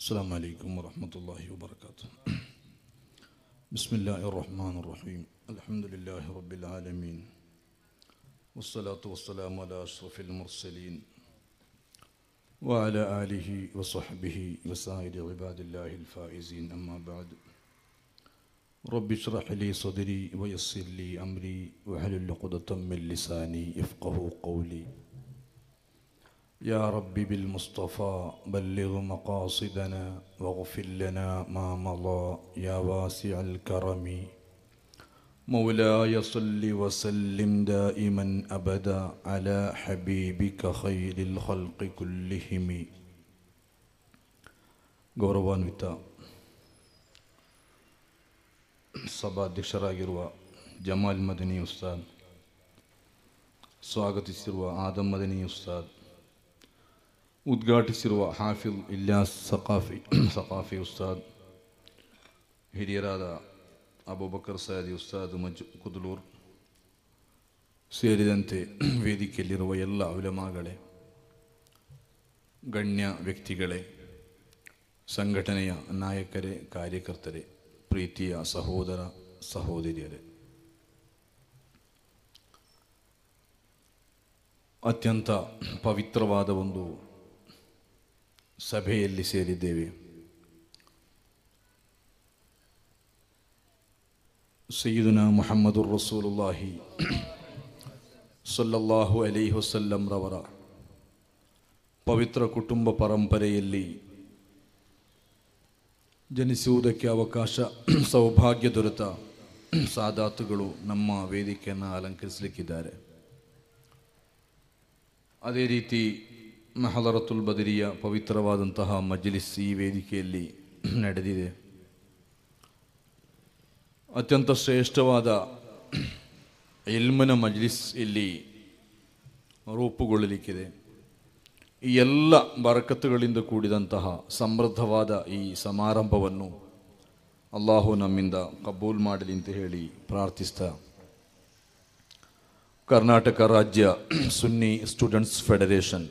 السلام عليكم ورحمة الله وبركاته بسم الله الرحمن الرحيم الحمد لله رب العالمين والصلاة والسلام على أشرف المرسلين وعلى آله وصحبه وسائر عباد الله الفائزين أما بعد رب اشرح لي صدري ويسر لي أمري واحلل عقدة من لساني يفقه قولي يا رب بالمصطفى بلغ مقاصدنا واغفر لنا ما مضى يا واسع الكرم مولاي صل وسلم دائما ابدا على حبيبك خير الخلق كلهم ಗೌರವಾನ್ವಿತ ಸಭಾಧ್ಯಕ್ಷರಾಗಿರುವ ಜಮಾಲ್ ಮದನಿ ಉಸ್ತಾದ್ ಸ್ವಾಗತಿಸಿರುವ ಆದಮ್ ಮದನಿ ಉಸ್ತಾದ್ ಉದ್ಘಾಟಿಸಿರುವ ಹಾಫಿಲ್ ಇಲ್ಯಾಸ್ ಸಕಾಫಿ ಸಕಾಫಿ ಉಸ್ತಾದ್ ಹಿರಿಯರಾದ ಅಬೂಬಕರ್ ಸಯದಿ ಉಸ್ತಾದ್ ಮಜ್ ಕುದಲೂರ್ ಸೇರಿದಂತೆ ವೇದಿಕೆಯಲ್ಲಿರುವ ಎಲ್ಲ ಉಲಮಾಗಳೇ ಗಣ್ಯ ವ್ಯಕ್ತಿಗಳೇ ಸಂಘಟನೆಯ ನಾಯಕರೇ ಕಾರ್ಯಕರ್ತರೇ ಪ್ರೀತಿಯ ಸಹೋದರ ಸಹೋದರಿಯರೇ ಅತ್ಯಂತ ಪವಿತ್ರವಾದ ಒಂದು ಸಭೆಯಲ್ಲಿ ಸೇರಿದ್ದೇವೆ ಸಯ್ಯಿದುನ ಮುಹಮ್ಮದುರ್ ರಸೂಲುಲ್ಲಾಹಿ ಸಲ್ಲಲ್ಲಾಹು ಅಲೈಹಿ ವಸಲ್ಲಂರವರ ಪವಿತ್ರ ಕುಟುಂಬ ಪರಂಪರೆಯಲ್ಲಿ ಜನಿಸುವುದಕ್ಕೆ ಅವಕಾಶ ಸೌಭಾಗ್ಯ ದೊರೆತ ಸಾದಾತುಗಳು ನಮ್ಮ ವೇದಿಕೆಯನ್ನು ಅಲಂಕರಿಸಲಿಕ್ಕಿದ್ದಾರೆ ಅದೇ ರೀತಿ ಮಹಲರತುಲ್ ಬದರಿಯ ಪವಿತ್ರವಾದಂತಹ ಮಜ್ಲಿಸ್ ಈ ವೇದಿಕೆಯಲ್ಲಿ ನಡೆದಿದೆ ಅತ್ಯಂತ ಶ್ರೇಷ್ಠವಾದ ಇಲ್ಮನ ಮಜ್ಲಿಸ್ ಇಲ್ಲಿ ರೂಪುಗೊಳ್ಳಲಿಕ್ಕಿದೆ ಈ ಎಲ್ಲ ಬರಕತ್ತುಗಳಿಂದ ಕೂಡಿದಂತಹ ಸಮೃದ್ಧವಾದ ಈ ಸಮಾರಂಭವನ್ನು ಅಲ್ಲಾಹು ನಮ್ಮಿಂದ ಕಬೂಲ್ ಮಾಡಲಿ ಅಂತ ಹೇಳಿ ಪ್ರಾರ್ಥಿಸ್ತಾ ಕರ್ನಾಟಕ ರಾಜ್ಯ ಸುನ್ನಿ ಸ್ಟೂಡೆಂಟ್ಸ್ ಫೆಡರೇಷನ್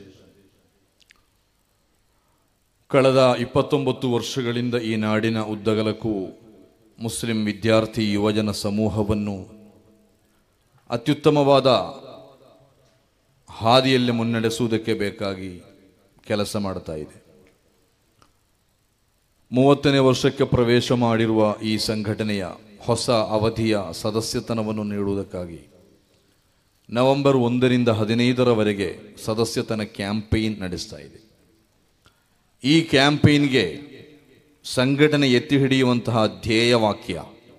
ಕಳೆದ ಇಪ್ಪತ್ತೊಂಬತ್ತು ವರ್ಷಗಳಿಂದ ಈ ನಾಡಿನ ಉದ್ದಗಲಕ್ಕೂ ಮುಸ್ಲಿಂ ವಿದ್ಯಾರ್ಥಿ ಯುವಜನ ಸಮೂಹವನ್ನು ಅತ್ಯುತ್ತಮವಾದ ಹಾದಿಯಲ್ಲಿ ಮುನ್ನಡೆಸುವುದಕ್ಕೆ ಬೇಕಾಗಿ ಕೆಲಸ ಮಾಡ್ತಾ ಇದೆ ಮೂವತ್ತನೇ ವರ್ಷಕ್ಕೆ ಪ್ರವೇಶ ಮಾಡಿರುವ ಈ ಸಂಘಟನೆಯ ಹೊಸ ಅವಧಿಯ ಸದಸ್ಯತನವನ್ನು ನೀಡುವುದಕ್ಕಾಗಿ ನವೆಂಬರ್ ಒಂದರಿಂದ ಹದಿನೈದರವರೆಗೆ ಸದಸ್ಯತನ ಕ್ಯಾಂಪೇನ್ ನಡೆಸ್ತಾ ಇದೆ ಈ ಕ್ಯಾಂಪೇನ್ಗೆ ಸಂಘಟನೆ ಎತ್ತಿ ಹಿಡಿಯುವಂತಹ ಧ್ಯೇಯವಾಕ್ಯ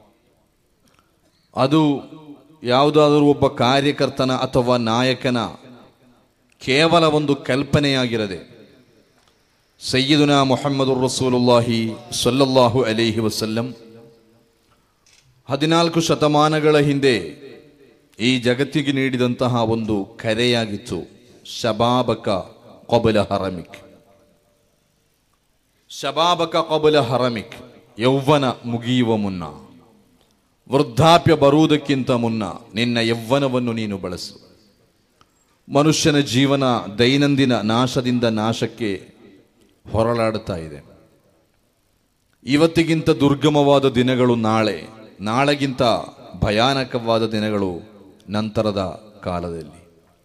ಅದು ಯಾವುದಾದರೂ ಒಬ್ಬ ಕಾರ್ಯಕರ್ತನ ಅಥವಾ ನಾಯಕನ ಕೇವಲ ಒಂದು ಕಲ್ಪನೆಯಾಗಿರದೆ ಸಯ್ಯಿದುನಾ ಮೊಹಮ್ಮದು ರಸೂಲುಲ್ಲಾಹಿ ಸಲ್ಲಲ್ಲಾಹು ಅಲೈಹಿ ವಸಲ್ಲಂ ಹದಿನಾಲ್ಕು ಶತಮಾನಗಳ ಹಿಂದೆ ಈ ಜಗತ್ತಿಗೆ ನೀಡಿದಂತಹ ಒಂದು ಕರೆಯಾಗಿತ್ತು ಶಬಾಬಕ ಕೊಬಲ ಹರಮಿಕ್ ಶಬಾಬಕ ಕೊಬಲ ಹರಮಿಕ್ ಯೌವನ ಮುಗಿಯುವ ಮುನ್ನ ವೃದ್ಧಾಪ್ಯ ಬರುವುದಕ್ಕಿಂತ ಮುನ್ನ ನಿನ್ನ ಯೌವನವನ್ನು ನೀನು ಬಳಸು ಮನುಷ್ಯನ ಜೀವನ ದೈನಂದಿನ ನಾಶದಿಂದ ನಾಶಕ್ಕೆ ಹೊರಳಾಡುತ್ತಾ ಇದೆ ಇವತ್ತಿಗಿಂತ ದುರ್ಗಮವಾದ ದಿನಗಳು ನಾಳೆ ನಾಳೆಗಿಂತ ಭಯಾನಕವಾದ ದಿನಗಳು ನಂತರದ ಕಾಲದಲ್ಲಿ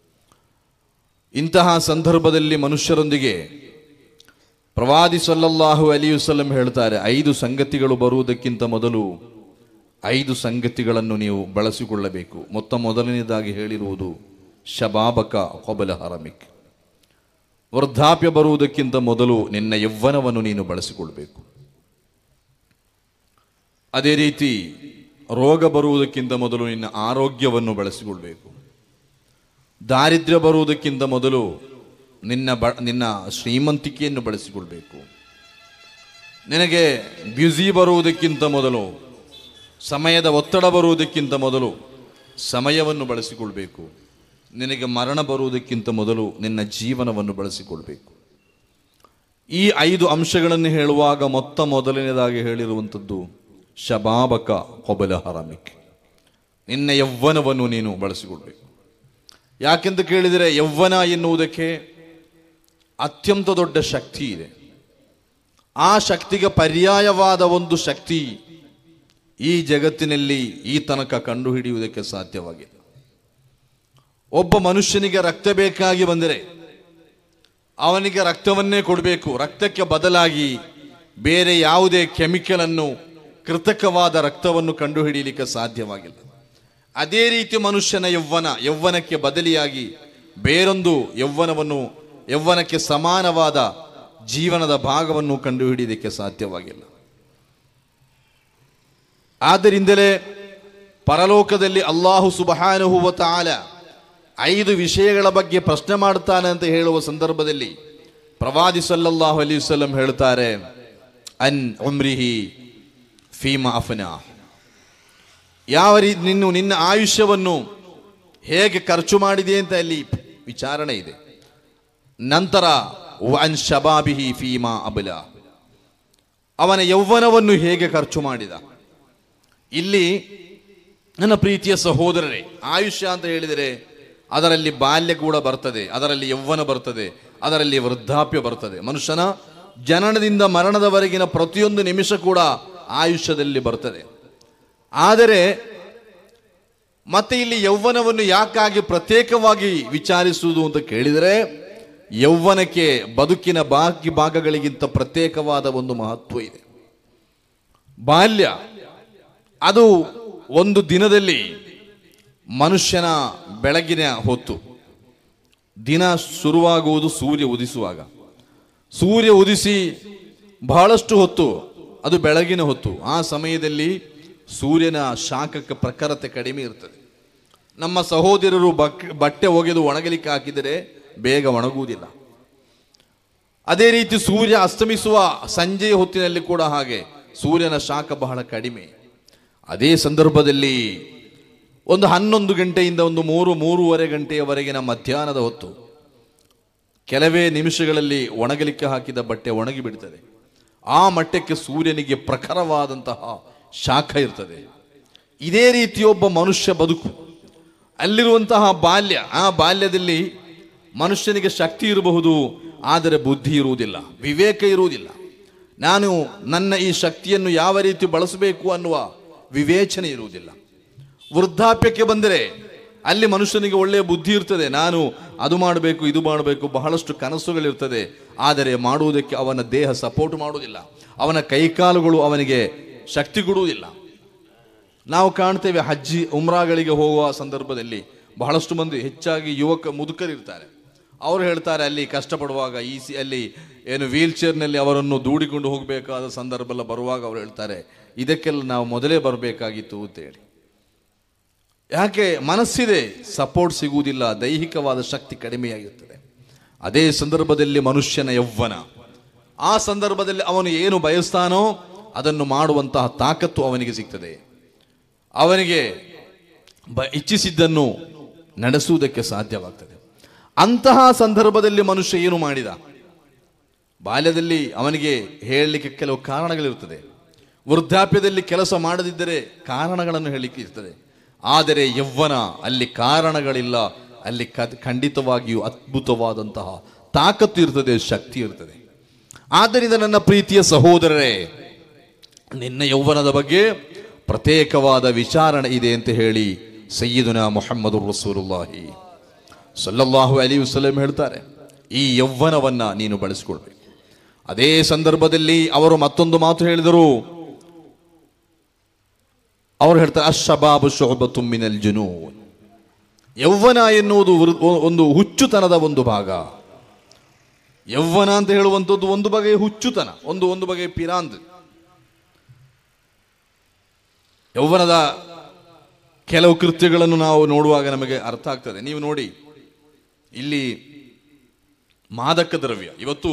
ಇಂತಹ ಸಂದರ್ಭದಲ್ಲಿ ಮನುಷ್ಯರೊಂದಿಗೆ ಪ್ರವಾದಿ ಸಲ್ಲಲ್ಲಾಹು ಅಲಿಯುಸಲ್ಲಂ ಹೇಳ್ತಾರೆ ಐದು ಸಂಗತಿಗಳು ಬರುವುದಕ್ಕಿಂತ ಮೊದಲು ಐದು ಸಂಗತಿಗಳನ್ನು ನೀವು ಬಳಸಿಕೊಳ್ಳಬೇಕು ಮೊತ್ತ ಮೊದಲನೇದಾಗಿ ಹೇಳಿರುವುದು ಶಬಾಬಕ ಕೊಬಲ ಹರಮಿಕ್ ವೃದ್ಧಾಪ್ಯ ಬರುವುದಕ್ಕಿಂತ ಮೊದಲು ನಿನ್ನ ಯೌವನವನ್ನು ನೀನು ಬಳಸಿಕೊಳ್ಬೇಕು ಅದೇ ರೀತಿ ರೋಗ ಬರುವುದಕ್ಕಿಂತ ಮೊದಲು ನಿನ್ನ ಆರೋಗ್ಯವನ್ನು ಬಳಸಿಕೊಳ್ಬೇಕು ದಾರಿದ್ರ್ಯ ಬರುವುದಕ್ಕಿಂತ ಮೊದಲು ನಿನ್ನ ಬ ನಿನ್ನ ಶ್ರೀಮಂತಿಕೆಯನ್ನು ಬಳಸಿಕೊಳ್ಬೇಕು ನಿನಗೆ ಬ್ಯುಸಿ ಬರುವುದಕ್ಕಿಂತ ಮೊದಲು ಸಮಯದ ಒತ್ತಡ ಬರುವುದಕ್ಕಿಂತ ಮೊದಲು ಸಮಯವನ್ನು ಬಳಸಿಕೊಳ್ಬೇಕು ನಿನಗೆ ಮರಣ ಬರುವುದಕ್ಕಿಂತ ಮೊದಲು ನಿನ್ನ ಜೀವನವನ್ನು ಬಳಸಿಕೊಳ್ಬೇಕು ಈ ಐದು ಅಂಶಗಳನ್ನು ಹೇಳುವಾಗ ಮೊತ್ತ ಮೊದಲನೇದಾಗಿ ಹೇಳಿರುವಂಥದ್ದು ಶಬಾಬಕ ಕೊಬಲ ಹರಮಿಕ್ ನಿನ್ನ ಯೌವನವನ್ನು ನೀನು ಬಳಸಿಕೊಳ್ಬೇಕು ಯಾಕೆಂತ ಕೇಳಿದರೆ ಯೌವನ ಎನ್ನುವುದಕ್ಕೆ ಅತ್ಯಂತ ದೊಡ್ಡ ಶಕ್ತಿ ಇದೆ ಆ ಶಕ್ತಿಗೆ ಪರ್ಯಾಯವಾದ ಒಂದು ಶಕ್ತಿ ಈ ಜಗತ್ತಿನಲ್ಲಿ ಈ ತನಕ ಕಂಡುಹಿಡಿಯುವುದಕ್ಕೆ ಸಾಧ್ಯವಾಗಿಲ್ಲ ಒಬ್ಬ ಮನುಷ್ಯನಿಗೆ ರಕ್ತ ಬೇಕಾಗಿ ಬಂದರೆ ಅವನಿಗೆ ರಕ್ತವನ್ನೇ ಕೊಡಬೇಕು ರಕ್ತಕ್ಕೆ ಬದಲಾಗಿ ಬೇರೆ ಯಾವುದೇ ಕೆಮಿಕಲ್ ಅನ್ನು ಕೃತಕವಾದ ರಕ್ತವನ್ನು ಕಂಡುಹಿಡಿಯಲಿಕ್ಕೆ ಸಾಧ್ಯವಾಗಿಲ್ಲ ಅದೇ ರೀತಿ ಮನುಷ್ಯನ ಯೌವನ ಯೌವನಕ್ಕೆ ಬದಲಿಯಾಗಿ ಬೇರೊಂದು ಯೌವನವನ್ನು ಯೌವನಕ್ಕೆ ಸಮಾನವಾದ ಜೀವನದ ಭಾಗವನ್ನು ಕಂಡುಹಿಡಿಯಲಿಕ್ಕೆ ಸಾಧ್ಯವಾಗಿಲ್ಲ ಆದ್ದರಿಂದಲೇ ಪರಲೋಕದಲ್ಲಿ ಅಲ್ಲಾಹು ಸುಬಹಾನುಹುವ ತಾಲ ಐದು ವಿಷಯಗಳ ಬಗ್ಗೆ ಪ್ರಶ್ನೆ ಮಾಡ್ತಾನೆ ಅಂತ ಹೇಳುವ ಸಂದರ್ಭದಲ್ಲಿ ಪ್ರವಾದಿ ಸಲ್ಲಲ್ಲಾಹು ಅಲಿ ವಸಲ್ಲಂ ಹೇಳ್ತಾರೆ ಅನ್ ಉಮ್ರಿಹಿ ಫೀಮಾ ಅಫನಾ ಯಾವ ರೀತಿ ನಿನ್ನ ನಿನ್ನ ಆಯುಷ್ಯವನ್ನು ಹೇಗೆ ಖರ್ಚು ಮಾಡಿದೆ ಅಂತ ಅಲ್ಲಿ ವಿಚಾರಣೆ ಇದೆ ನಂತರ ಅನ್ ಶಬಾಬಿಹಿ ಫೀಮಾ ಅಬಲ ಅವನ ಯೌವನವನ್ನು ಹೇಗೆ ಖರ್ಚು ಮಾಡಿದ ಇಲ್ಲಿ ನನ್ನ ಪ್ರೀತಿಯ ಸಹೋದರರೇ ಆಯುಷ್ಯ ಅಂತ ಹೇಳಿದರೆ ಅದರಲ್ಲಿ ಬಾಲ್ಯ ಕೂಡ ಬರ್ತದೆ ಅದರಲ್ಲಿ ಯೌವನ ಬರ್ತದೆ ಅದರಲ್ಲಿ ವೃದ್ಧಾಪ್ಯ ಬರ್ತದೆ ಮನುಷ್ಯನ ಜನನದಿಂದ ಮರಣದವರೆಗಿನ ಪ್ರತಿಯೊಂದು ನಿಮಿಷ ಕೂಡ ಆಯುಷ್ಯದಲ್ಲಿ ಬರ್ತದೆ ಆದರೆ ಮತ್ತೆ ಇಲ್ಲಿ ಯೌವನವನ್ನು ಯಾಕಾಗಿ ಪ್ರತ್ಯೇಕವಾಗಿ ವಿಚಾರಿಸುವುದು ಅಂತ ಕೇಳಿದರೆ ಯೌವನಕ್ಕೆ ಬದುಕಿನ ಬಾಕಿ ಭಾಗಗಳಿಗಿಂತ ಪ್ರತ್ಯೇಕವಾದ ಒಂದು ಮಹತ್ವ ಇದೆ ಬಾಲ್ಯ ಅದು ಒಂದು ದಿನದಲ್ಲಿ ಮನುಷ್ಯನ ಬೆಳಗಿನ ಹೊತ್ತು ದಿನ ಶುರುವಾಗುವುದು ಸೂರ್ಯ ಉದಿಸುವಾಗ ಸೂರ್ಯ ಉದಿಸಿ ಬಹಳಷ್ಟು ಹೊತ್ತು ಅದು ಬೆಳಗಿನ ಹೊತ್ತು ಆ ಸಮಯದಲ್ಲಿ ಸೂರ್ಯನ ಶಾಖಕ್ಕೆ ಪ್ರಖರತೆ ಕಡಿಮೆ ಇರ್ತದೆ ನಮ್ಮ ಸಹೋದರರು ಬಕ್ ಬಟ್ಟೆ ಒಗೆದು ಒಣಗಲಿಕ್ಕೆ ಹಾಕಿದರೆ ಬೇಗ ಒಣಗುವುದಿಲ್ಲ ಅದೇ ರೀತಿ ಸೂರ್ಯ ಅಸ್ತಮಿಸುವ ಸಂಜೆಯ ಹೊತ್ತಿನಲ್ಲಿ ಕೂಡ ಹಾಗೆ ಸೂರ್ಯನ ಶಾಖ ಬಹಳ ಕಡಿಮೆ ಅದೇ ಸಂದರ್ಭದಲ್ಲಿ ಒಂದು ಹನ್ನೊಂದು ಗಂಟೆಯಿಂದ ಒಂದು ಮೂರು ಮೂರುವರೆ ಗಂಟೆಯವರೆಗಿನ ಮಧ್ಯಾಹ್ನದ ಹೊತ್ತು ಕೆಲವೇ ನಿಮಿಷಗಳಲ್ಲಿ ಒಣಗಲಿಕ್ಕೆ ಹಾಕಿದ ಬಟ್ಟೆ ಒಣಗಿ ಬಿಡ್ತದೆ ಆ ಮಟ್ಟಕ್ಕೆ ಸೂರ್ಯನಿಗೆ ಪ್ರಖರವಾದಂತಹ ಶಾಖ ಇರ್ತದೆ ಇದೇ ರೀತಿ ಒಬ್ಬ ಮನುಷ್ಯ ಬದುಕು ಅಲ್ಲಿರುವಂತಹ ಬಾಲ್ಯ ಆ ಬಾಲ್ಯದಲ್ಲಿ ಮನುಷ್ಯನಿಗೆ ಶಕ್ತಿ ಇರಬಹುದು ಆದರೆ ಬುದ್ಧಿ ಇರುವುದಿಲ್ಲ ವಿವೇಕ ಇರುವುದಿಲ್ಲ ನಾನು ನನ್ನ ಈ ಶಕ್ತಿಯನ್ನು ಯಾವ ರೀತಿ ಬಳಸಬೇಕು ಅನ್ನುವ ವಿವೇಚನೆ ಇರುವುದಿಲ್ಲ ವೃದ್ಧಾಪ್ಯಕ್ಕೆ ಬಂದರೆ ಅಲ್ಲಿ ಮನುಷ್ಯನಿಗೆ ಒಳ್ಳೆಯ ಬುದ್ಧಿ ಇರ್ತದೆ ನಾನು ಅದು ಮಾಡಬೇಕು ಇದು ಮಾಡಬೇಕು ಬಹಳಷ್ಟು ಕನಸುಗಳಿರ್ತದೆ ಆದರೆ ಮಾಡುವುದಕ್ಕೆ ಅವನ ದೇಹ ಸಪೋರ್ಟ್ ಮಾಡುವುದಿಲ್ಲ ಅವನ ಕೈಕಾಲುಗಳು ಅವನಿಗೆ ಶಕ್ತಿ ಕೊಡುವುದಿಲ್ಲ ನಾವು ಕಾಣ್ತೇವೆ ಹಜ್ಜಿ ಉಮ್ರಾಗಳಿಗೆ ಹೋಗುವ ಸಂದರ್ಭದಲ್ಲಿ ಬಹಳಷ್ಟು ಮಂದಿ ಹೆಚ್ಚಾಗಿ ಯುವಕ ಮುದುಕರಿರ್ತಾರೆ ಅವರು ಹೇಳ್ತಾರೆ ಅಲ್ಲಿ ಕಷ್ಟಪಡುವಾಗ ಈ ಸಿ ಅಲ್ಲಿ ಏನು ವೀಲ್ ಚೇರ್ನಲ್ಲಿ ಅವರನ್ನು ದೂಡಿಕೊಂಡು ಹೋಗಬೇಕಾದ ಸಂದರ್ಭ ಎಲ್ಲ ಬರುವಾಗ ಅವರು ಹೇಳ್ತಾರೆ ಇದಕ್ಕೆಲ್ಲ ನಾವು ಮೊದಲೇ ಬರಬೇಕಾಗಿತ್ತು ಅಂತೇಳಿ ಯಾಕೆ ಮನಸ್ಸಿದೆ ಸಪೋರ್ಟ್ ಸಿಗುವುದಿಲ್ಲ ದೈಹಿಕವಾದ ಶಕ್ತಿ ಕಡಿಮೆಯಾಗಿರ್ತದೆ ಅದೇ ಸಂದರ್ಭದಲ್ಲಿ ಮನುಷ್ಯನ ಯೌವನ ಆ ಸಂದರ್ಭದಲ್ಲಿ ಅವನು ಏನು ಬಯಸ್ತಾನೋ ಅದನ್ನು ಮಾಡುವಂತಹ ತಾಕತ್ತು ಅವನಿಗೆ ಸಿಗ್ತದೆ ಅವನಿಗೆ ಬ ಇಚ್ಛಿಸಿದ್ದನ್ನು ನಡೆಸುವುದಕ್ಕೆ ಸಾಧ್ಯವಾಗ್ತದೆ ಅಂತಹ ಸಂದರ್ಭದಲ್ಲಿ ಮನುಷ್ಯ ಏನು ಮಾಡಿದ ಬಾಲ್ಯದಲ್ಲಿ ಅವನಿಗೆ ಹೇಳಲಿಕ್ಕೆ ಕೆಲವು ಕಾರಣಗಳಿರ್ತದೆ ವೃದ್ಧಾಪ್ಯದಲ್ಲಿ ಕೆಲಸ ಮಾಡದಿದ್ದರೆ ಕಾರಣಗಳನ್ನು ಹೇಳಲಿಕ್ಕೆ ಇರ್ತದೆ ಆದರೆ ಯೌವನ ಅಲ್ಲಿ ಕಾರಣಗಳಿಲ್ಲ ಅಲ್ಲಿ ಕ- ಖಂಡಿತವಾಗಿಯೂ ಅದ್ಭುತವಾದಂತಹ ತಾಕತ್ತು ಇರ್ತದೆ ಶಕ್ತಿ ಇರ್ತದೆ ಆದ್ದರಿಂದ ನನ್ನ ಪ್ರೀತಿಯ ಸಹೋದರರೇ ನಿನ್ನ ಯೌವನದ ಬಗ್ಗೆ ಪ್ರತ್ಯೇಕವಾದ ವಿಚಾರಣೆ ಇದೆ ಅಂತ ಹೇಳಿ ಸಯ್ಯಿದುನ ಮೊಹಮ್ಮದು ರಸೂಲುಲ್ಲಾಹಿ ಸಲ್ಲಲ್ಲಾಹು ಅಲಿ ವಸಲ್ಲಂ ಹೇಳ್ತಾರೆ ಈ ಯೌವನವನ್ನ ನೀನು ಬಳಸಿಕೊಳ್ಬೇಕು ಅದೇ ಸಂದರ್ಭದಲ್ಲಿ ಅವರು ಮತ್ತೊಂದು ಮಾತು ಹೇಳಿದರು ಅವರು ಹೇಳ್ತಾರೆ ಅಶಬಾಬು ಶೋಭತು ಮಿನಲ್ ಜುನೂನ್ ಯೌವನ ಎನ್ನುವುದು ವೃ- ಒಂದು ಹುಚ್ಚುತನದ ಒಂದು ಭಾಗ ಯೌವನ ಅಂತ ಹೇಳುವಂಥದ್ದು ಒಂದು ಬಗೆಯ ಹುಚ್ಚುತನ ಒಂದು ಒಂದು ಬಗೆಯ ಪಿರಾಂದ್ ಯೌವನದ ಕೆಲವು ಕೃತ್ಯಗಳನ್ನು ನಾವು ನೋಡುವಾಗ ನಮಗೆ ಅರ್ಥ ಆಗ್ತದೆ ನೀವು ನೋಡಿ ಇಲ್ಲಿ ಮಾದಕ ದ್ರವ್ಯ ಇವತ್ತು